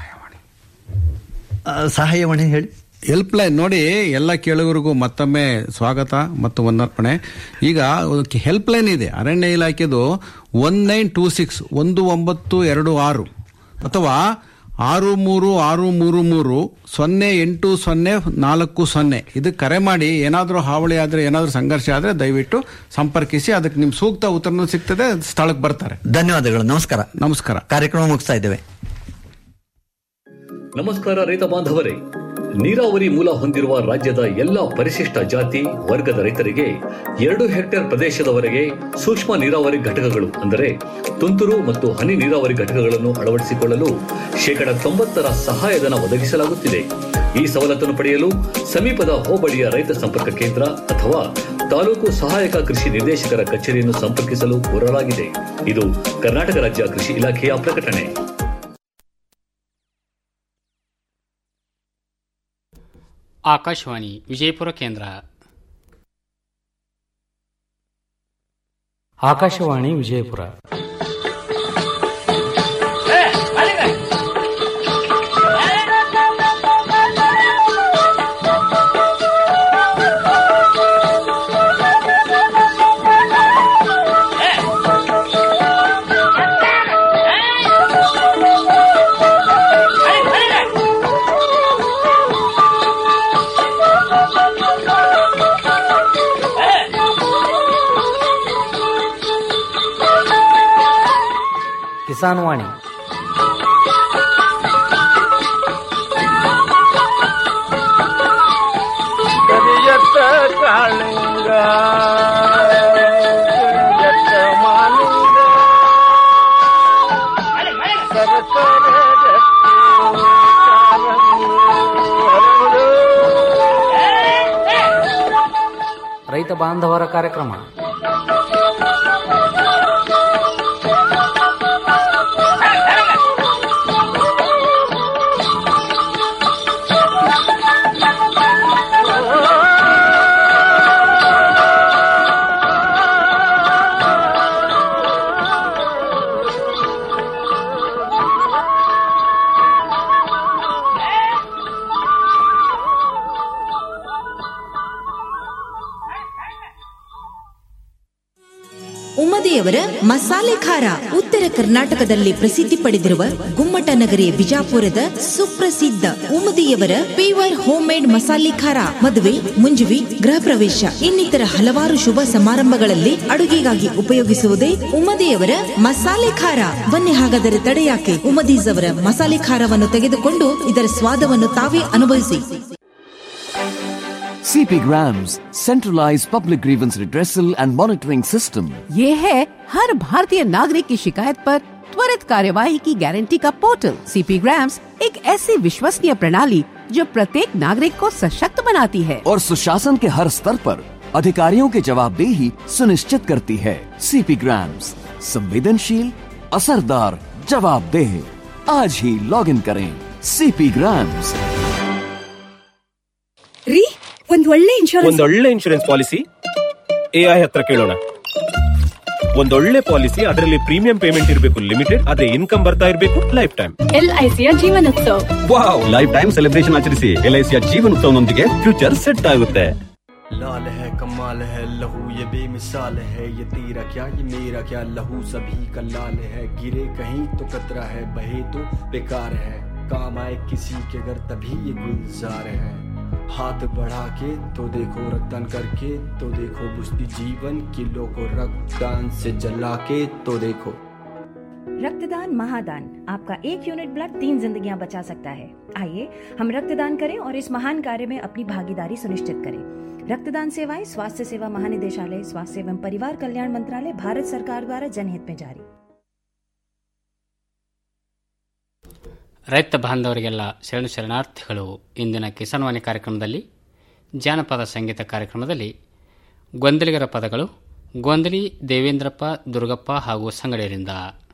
ಆ, ಸಹಾಯವಾಣಿ ಹೇಳಿ ಹೆಲ್ಪ್ ಲೈನ್ ನೋಡಿ ಎಲ್ಲ ಕೇಳುಗರಿಗೂ ಮತ್ತೊಮ್ಮೆ ಸ್ವಾಗತ ಮತ್ತು ವಂದರ್ಪಣೆ ಈಗ ಹೆಲ್ಪ್ ಲೈನ್ ಇದೆ ಅರಣ್ಯ ಇಲಾಖೆದು ಒನ್ ನೈನ್ ಟೂ ಸಿಕ್ಸ್ ಒಂದು ಒಂಬತ್ತು ಎರಡು ಆರು ಅಥವಾ ಆರು ಮೂರು ಆರು ಮೂರು ಮೂರು ಸೊನ್ನೆ ಎಂಟು ಸೊನ್ನೆ ನಾಲ್ಕು ಸೊನ್ನೆ ಇದಕ್ಕೆ ಕರೆ ಮಾಡಿ ಏನಾದರೂ ಹಾವಳಿ ಆದರೆ ಏನಾದರೂ ಸಂಘರ್ಷ ಆದರೆ ದಯವಿಟ್ಟು ಸಂಪರ್ಕಿಸಿ ಅದಕ್ಕೆ ನಿಮ್ ಸೂಕ್ತ ಉತ್ತರನೂ ಸಿಗ್ತದೆ ಸ್ಥಳಕ್ಕೆ ಬರ್ತಾರೆ ಧನ್ಯವಾದಗಳು ನಮಸ್ಕಾರ ನಮಸ್ಕಾರ ಕಾರ್ಯಕ್ರಮ ಮುಗಿಸ್ತಾ ಇದ್ದೇವೆ ನಮಸ್ಕಾರ ರೈತ ಬಾಂಧವರೇ ನೀರಾವರಿ ಮೂಲ ಹೊಂದಿರುವ ರಾಜ್ಯದ ಎಲ್ಲಾ ಪರಿಶಿಷ್ಟ ಜಾತಿ ವರ್ಗದ ರೈತರಿಗೆ ಎರಡು ಹೆಕ್ಟೇರ್ ಪ್ರದೇಶದವರೆಗೆ ಸೂಕ್ಷ್ಮ ನೀರಾವರಿ ಘಟಕಗಳು ಅಂದರೆ ತುಂತುರು ಮತ್ತು ಹನಿ ನೀರಾವರಿ ಘಟಕಗಳನ್ನು ಅಳವಡಿಸಿಕೊಳ್ಳಲು ಶೇಕಡ ತೊಂಬತ್ತರ ಸಹಾಯಧನ ಒದಗಿಸಲಾಗುತ್ತಿದೆ ಈ ಸವಲತ್ತನ್ನು ಪಡೆಯಲು ಸಮೀಪದ ಹೋಬಳಿಯ ರೈತ ಸಂಪರ್ಕ ಕೇಂದ್ರ ಅಥವಾ ತಾಲೂಕು ಸಹಾಯಕ ಕೃಷಿ ನಿರ್ದೇಶಕರ ಕಚೇರಿಯನ್ನು ಸಂಪರ್ಕಿಸಲು ಕೋರಲಾಗಿದೆ ಇದು ಕರ್ನಾಟಕ ರಾಜ್ಯ ಕೃಷಿ ಇಲಾಖೆಯ ಪ್ರಕಟಣೆ ಆಕಾಶವಾಣಿ ವಿಜಯಪುರ ಕೇಂದ್ರ ಆಕಾಶವಾಣಿ ವಿಜಯಪುರ ಕಿಸಾನ್ ವಾಣಿ ಕರಿಯತ್ತ ಕಾಳಿಂಗ ಕರಿಯತ್ತ ಮಾಲಿಂಗ ಸರಸರ ಗಟ್ಟಿ ಕಾಲಂಗಿ ಹರಡು. ರೈತ ಬಾಂಧವರ ಕಾರ್ಯಕ್ರಮ ಉಮ್ಮದಿಯವರ ಮಸಾಲೆ ಖಾರ ಉತ್ತರ ಕರ್ನಾಟಕದಲ್ಲಿ ಪ್ರಸಿದ್ಧಿ ಪಡೆದಿರುವ ಗುಮ್ಮಟ ನಗರಿ ಬಿಜಾಪುರದ ಸುಪ್ರಸಿದ್ಧ ಉಮ್ಮದಿಯವರ ಪೇವರ್ ಹೋಮ್ ಮೇಡ್ ಮಸಾಲೆ ಖಾರ ಮದುವೆ ಮುಂಜುವಿ ಗೃಹ ಪ್ರವೇಶ ಇನ್ನಿತರ ಹಲವಾರು ಶುಭ ಸಮಾರಂಭಗಳಲ್ಲಿ ಅಡುಗೆಗಾಗಿ ಉಪಯೋಗಿಸುವುದೇ ಉಮ್ಮದಿಯವರ ಮಸಾಲೆ ಖಾರ ಬನ್ನಿ ಹಾಗಾದರೆ ತಡೆಯಾಕೆ ಉಮ್ಮದೀಸ್ ಅವರ ಮಸಾಲೆ ಖಾರವನ್ನು ತೆಗೆದುಕೊಂಡು ಇದರ ಸ್ವಾದವನ್ನು ತಾವೇ ಅನುಭವಿಸಿ CP Grams, centralized public grievance redressal and monitoring system. ये है हर भारतीय नागरिक की शिकायत पर त्वरित कार्यवाही की गारंटी का पोर्टल सीपी ग्राम्स एक ऐसी विश्वसनीय प्रणाली जो प्रत्येक नागरिक को सशक्त बनाती है और सुशासन के हर स्तर पर अधिकारियों की जवाबदेही सुनिश्चित करती है सीपी ग्राम्स संवेदनशील असरदार जवाबदेह आज ही लॉग इन करें सीपी ग्राम्स ರೀ ಒಂದ್ ಒಳ್ಳೆ ಇನ್ಶೂರೆನ್ಸ್ ಒಂದೊಳ್ಳೆ ಇನ್ಶೂರೆನ್ಸ್ ಪಾಲಿಸಿ ಎಐ ಹತ್ರ ಕೇಳೋಣ ಒಂದೊಳ್ಳೆ ಪಾಲಿಸಿ ಅದರಲ್ಲಿ ಪ್ರೀಮಿಯಂ ಪೇಮೆಂಟ್ ಇರಬೇಕು ಲಿಮಿಟೆಡ್ ಅದೇ ಇನ್ಕಮ್ ಬರ್ತಾ ಇರಬೇಕು ಲೈಫ್ ಟೈಮ್ ಎಲ್ಐಸಿಯ Jeevanotsav wow lifetime celebration ಆಚರಿಸಿ ಎಲ್ಐಸಿಯ ಜೀವನೋತ್ಸವನೊಂದಿಗೆ ಫ್ಯೂಚರ್ ಸೆಟ್ ಆಗುತ್ತೆ लाल है कमाल है लहू ये बेमिसाल है ये तेरा क्या ये मेरा क्या लहू सभी का लाल है गिरे कहीं तो कतरा है बहे तो बेकार है काम आए किसी के घर तभी ये गुलजार है हाथ बढ़ा के तो देखो रक्तदान करके तो देखो बुझती जीवन किलो को रक्तदान से जला के तो देखो रक्तदान महादान आपका एक यूनिट ब्लड तीन जिंदगियां बचा सकता है आइए हम रक्तदान करें और इस महान कार्य में अपनी भागीदारी सुनिश्चित करें रक्तदान सेवाएं स्वास्थ्य सेवा महानिदेशालय स्वास्थ्य एवं परिवार कल्याण मंत्रालय भारत सरकार द्वारा जनहित में जारी ರೈತ ಬಾಂಧವರಿಗೆಲ್ಲ ಶರಣು ಶರಣಾರ್ಥಿಗಳು ಇಂದಿನ ಕಿಸಾನ್ವಾಣಿ ಕಾರ್ಯಕ್ರಮದಲ್ಲಿ ಜಾನಪದ ಸಂಗೀತ ಕಾರ್ಯಕ್ರಮದಲ್ಲಿ ಗೊಂದಲಿಗರ ಪದಗಳು ಗೊಂದಲಿ ದೇವೇಂದ್ರಪ್ಪ ದುರ್ಗಪ್ಪ ಹಾಗೂ ಸಂಗಡಿಯರಿಂದ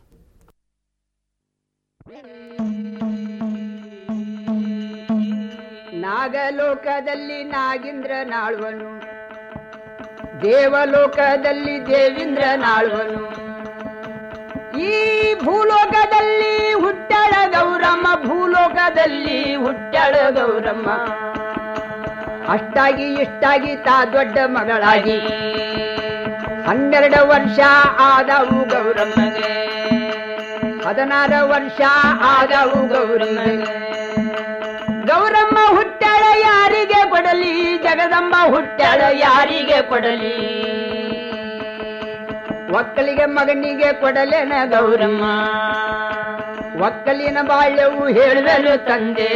ನಾಗಲೋಕದಲ್ಲಿ ನಾಗೇಂದ್ರ ನಾಳ್ವನು ದೇವಲೋಕದಲ್ಲಿ ದೇವೇಂದ್ರ ನಾಳ್ವನು ಈ ಭೂಲೋಕದಲ್ಲಿ ಹುಟ್ಟಳ ಗೌರಮ್ಮ ಭೂಲೋಕದಲ್ಲಿ ಹುಟ್ಟಳ ಗೌರಮ್ಮ ಅಷ್ಟಾಗಿ ಇಷ್ಟಾಗಿ ತಾ ದೊಡ್ಡ ಮಗಳಾಗಿ ಹನ್ನೆರಡು ವರ್ಷ ಆದವು ಗೌರಮ್ಮಗೆ ಹದಿನಾರು ವರ್ಷ ಆದವು ಗೌರಮ್ಮಗೆ ಗೌರಮ್ಮ ಹುಟ್ಟಾಳ ಯಾರಿಗೆ ಕೊಡಲಿ ಜಗದಂಬ ಹುಟ್ಟಾಳ ಯಾರಿಗೆ ಕೊಡಲಿ ಒಕ್ಕಲಿಗೆ ಮಗನಿಗೆ ಕೊಡಲೇನ ಗೌರಮ್ಮ ಒಕ್ಕಲಿನ ಬಾಳ್ಯವು ಹೇಳುವೆನು ತಂದೆ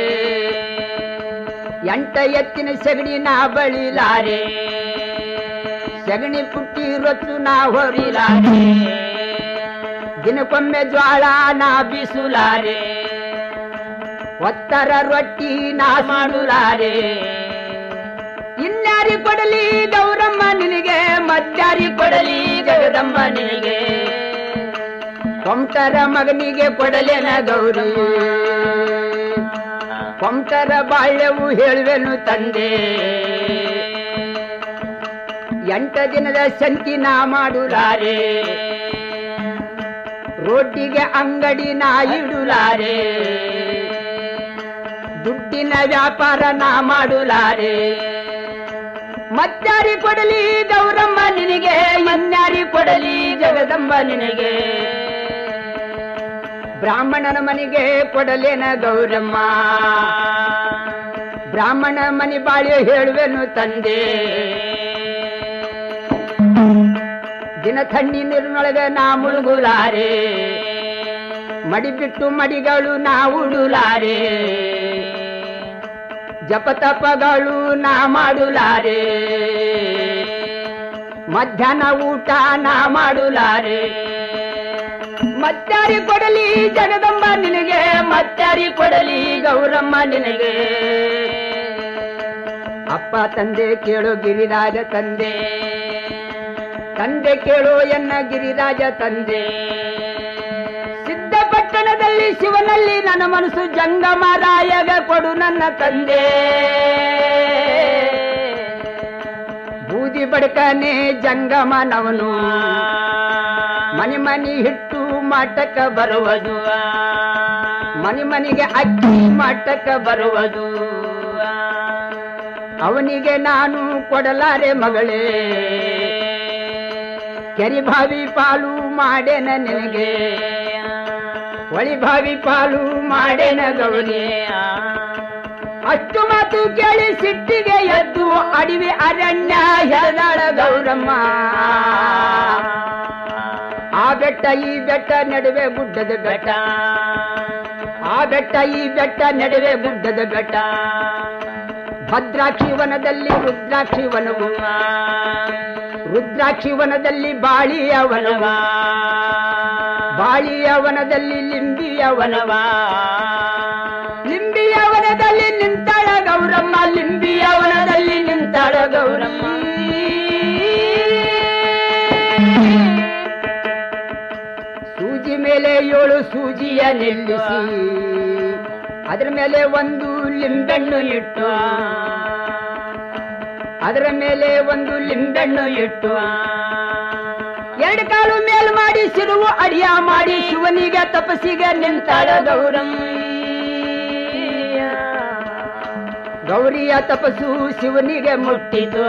ಎಂಟ ಎತ್ತಿನ ಸಗಣಿ ನಾ ಬಳಿಲಾರೆ ಸಗಣಿ ಪುಟ್ಟಿ ರೊತ್ತು ನಾ ಹೊರಿಲಾರೆ ದಿನಕ್ಕೊಮ್ಮೆ ಜ್ವಾಳ ನಾ ಬೀಸುಲಾರೆ ಒತ್ತರ ರೊಟ್ಟಿ ನಾ ಮಾಡುಲಾರೆ ಇನ್ಯಾರಿ ಕೊಡಲಿ ಗೌರಮ್ಮ ನಿನಗೆ ಮತ್ತಾರಿ ಕೊಡಲಿ ಜಗದಮ್ಮ ನಿನಗೆ ಕೊಂಟರ ಮಗನಿಗೆ ಕೊಡಲೇನ ಗೌರಿ ಕೊಂಟರ ಬಾಳ್ಯವು ಹೇಳುವೆನು ತಂದೆ ಎಂಟ ದಿನದ ಸಂತಿ ನಾ ಮಾಡುಲಾರೆ ರೋಟಿಗೆ ಅಂಗಡಿ ನಾ ಇಡುಲಾರೆ ದುಡ್ಡಿನ ವ್ಯಾಪಾರ ನಾ ಮಾಡುಲಾರೆ ಮತ್ತಾರಿ ಕೊಡಲಿ ಗೌರಮ್ಮ ನಿನಗೆ ಇನ್ಯಾರಿ ಕೊಡಲಿ ಜಗದಂಬ ನಿನಗೆ ಬ್ರಾಹ್ಮಣನ ಮನೆಗೆ ಕೊಡಲೇನ ಗೌರಮ್ಮ ಬ್ರಾಹ್ಮಣ ಮನೆ ಬಾಳಿ ಹೇಳುವೆನು ತಂದೆ ದಿನ ತಣ್ಣಿ ನೀರಿನೊಳಗೆ ನಾ ಮುಳುಗುಲಾರೆ ಮಡಿ ಬಿಟ್ಟು ಮಡಿಗಳು ನಾ ಉಡುಲಾರೆ ಜಪತಪಗಳು ನಾ ಮಾಡುಲಾರೆ ಮಧ್ಯಾಹ್ನ ಊಟ ನಾ ಮಾಡುಲಾರೆ ಮತ್ತಾರಿ ಕೊಡಲಿ ಜಗದಂಬ ನಿನಗೆ ಮತ್ತಾರಿ ಕೊಡಲಿ ಗೌರಮ್ಮ ನಿನಗೆ ಅಪ್ಪ ತಂದೆ ಕೇಳು ಗಿರಿರಾಜ ತಂದೆ ತಂದೆ ಕೇಳು ಎನ್ನ ಗಿರಿರಾಜ ತಂದೆ ಸಿದ್ಧಪಟ್ಟಣದಲ್ಲಿ ಶಿವನಲ್ಲಿ ನನ್ನ ಮನಸ್ಸು ಜಂಗಮರಾಯಗ ಕೊಡು ನನ್ನ ತಂದೆ ಬೂದಿ ಬಡಕನೆ ಜಂಗಮನವನು ಮನೆ ಮನಿ ಹಿಟ್ಟು ಮಾಟಕ ಬರುವುದು ಮನೆ ಮನೆಗೆ ಅಕ್ಕಿ ಮಾಟಕ ಬರುವುದು ಅವನಿಗೆ ನಾನು ಕೊಡಲಾರೆ ಮಗಳೇ ಕೆರಿ ಬಾವಿ ಪಾಲು ಮಾಡೇನ ನಿನಗೆ ಹೊಳಿ ಬಾವಿ ಪಾಲು ಮಾಡೇನ ಗೌರಿ ಅಷ್ಟು ಮಾತು ಕೇಳಿ ಸಿಟ್ಟಿಗೆ ಎದ್ದು ಅಡವಿ ಅರಣ್ಯ ಹೆದಾಳ ಗೌರಮ್ಮ ಆ ಬೆಟ್ಟ ಈ ಬೆಟ್ಟ ನಡುವೆ ಗುಡ್ಡದ ಬೆಟ್ಟ ಆ ಬೆಟ್ಟ ಈ ಬೆಟ್ಟ ನಡುವೆ ಗುಡ್ಡದ ಬೆಟ್ಟ ಭದ್ರಾಕ್ಷಿ ವನದಲ್ಲಿ ರುದ್ರಾಕ್ಷಿ ವನವು ರುದ್ರಾಕ್ಷಿ ವನದಲ್ಲಿ ಬಾಳಿಯ ವನವ ಬಾಳಿಯ ವನದಲ್ಲಿ ಲಿಂಬಿಯ ವನವ ಲಿಂಬಿಯ ವನದಲ್ಲಿ ನಿಂತಾಳ ಗೌರಮ್ಮ ಲಿಂಬಿಯ ವನದಲ್ಲಿ ನಿಂತಾಳ ಗೌರಮ್ಮ ಸೂಜಿ ಮೇಲೆ ಏಳು ಸೂಜಿಯ ನಿಲ್ಲಿಸಿ ಅದರ ಮೇಲೆ ಒಂದು ಲಿಂಬೆಣ್ಣು ಇಟ್ಟು ಅದರ ಮೇಲೆ ಒಂದು ಲಿಂಬೆಣ್ಣು ಇಟ್ಟು ಎರಡು ಕಾಲು ಮೇಲ್ ಮಾಡಿ ಸಿರುವು ಅಡಿಯ ಮಾಡಿ ಶಿವನಿಗೆ ತಪಸ್ಸಿಗೆ ನಿಂತಾಳ ಗೌರಮ್ಮ ಗೌರಿಯ ತಪಸ್ಸು ಶಿವನಿಗೆ ಮುಟ್ಟಿತು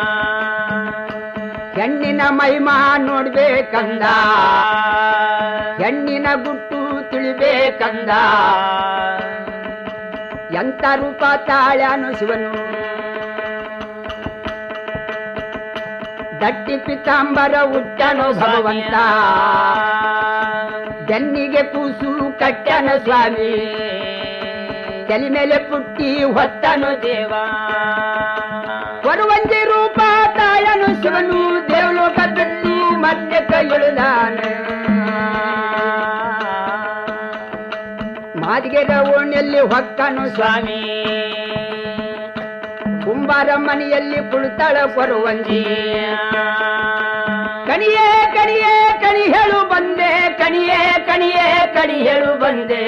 ಹೆಣ್ಣಿನ ಮಹಿಮಾ ನೋಡ್ಬೇಕಂದ ಹೆಣ್ಣಿನ ಗುಟ್ಟು ತಿಳಿಬೇಕಂದ ಎಂತ ರೂಪ ತಾಳ್ಯಾನು ಶಿವನು ದಟ್ಟಿ ಪಿತಾಂಬರ ಉಟ್ಟನು ಭಗವಂತ ಬೆನ್ನಿಗೆ ಕೂಸು ಕಟ್ಟನ ಸ್ವಾಮಿ ತಲೆ ಮೇಲೆ ಪುಟ್ಟಿ ಹೊತ್ತನು ದೇವ ಕೊರುವಂಜಿ ರಾಜ್ಯಕ್ಕ ಇಳುದಾನ ಮಾದಿಗೆರ ಓಣಿಯಲ್ಲಿ ಹೊಕ್ಕನು ಸ್ವಾಮಿ ಕುಂಬಾರ ಮನೆಯಲ್ಲಿ ಕುಳಿತಾಳ ಕೊರುವಂಜಿ ಕಣಿಯೇ ಕಣಿಯೇ ಕಣಿ ಹೇಳು ಬಂದೆ ಕಣಿಯೇ ಕಣಿಯೇ ಕಣಿ ಹೇಳು ಬಂದೆ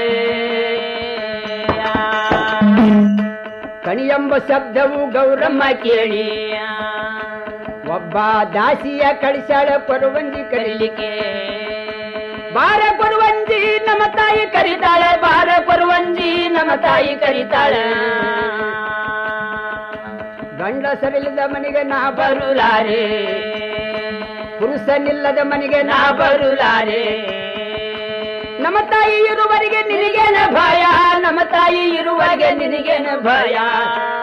ಕಣಿ ಎಂಬ ಶಬ್ದವು ಗೌರಮ್ಮ ಕೇಳಿ ಒಬ್ಬ ದಾಸಿಯ ಕಳಿಸಾಳ ಕೊರುವಂಜಿ ಕರೀಲಿಕ್ಕೆ ಬಾರ ಕೊರುವಂಜಿ ನಮ್ಮ ತಾಯಿ ಕರೀತಾಳೆ ಬಾರ ಕೊರುವಂಜಿ ನಮ್ಮ ತಾಯಿ ಕರೀತಾಳೆ ಗಂಡಸರಿಲ್ಲದ ಮನೆಗೆ ನಾ ಬರುಲಾರೆ ಪುರುಷನಿಲ್ಲದ ಮನೆಗೆ ನಾ ಬರುಲಾರೆ ನಮ್ಮ ತಾಯಿ ಇರುವರಿಗೆ ನಿನಗೇನ ಭಯ ನಮ್ಮ ತಾಯಿ ಇರುವರಿಗೆ ನಿನಗೇನ ಭಯ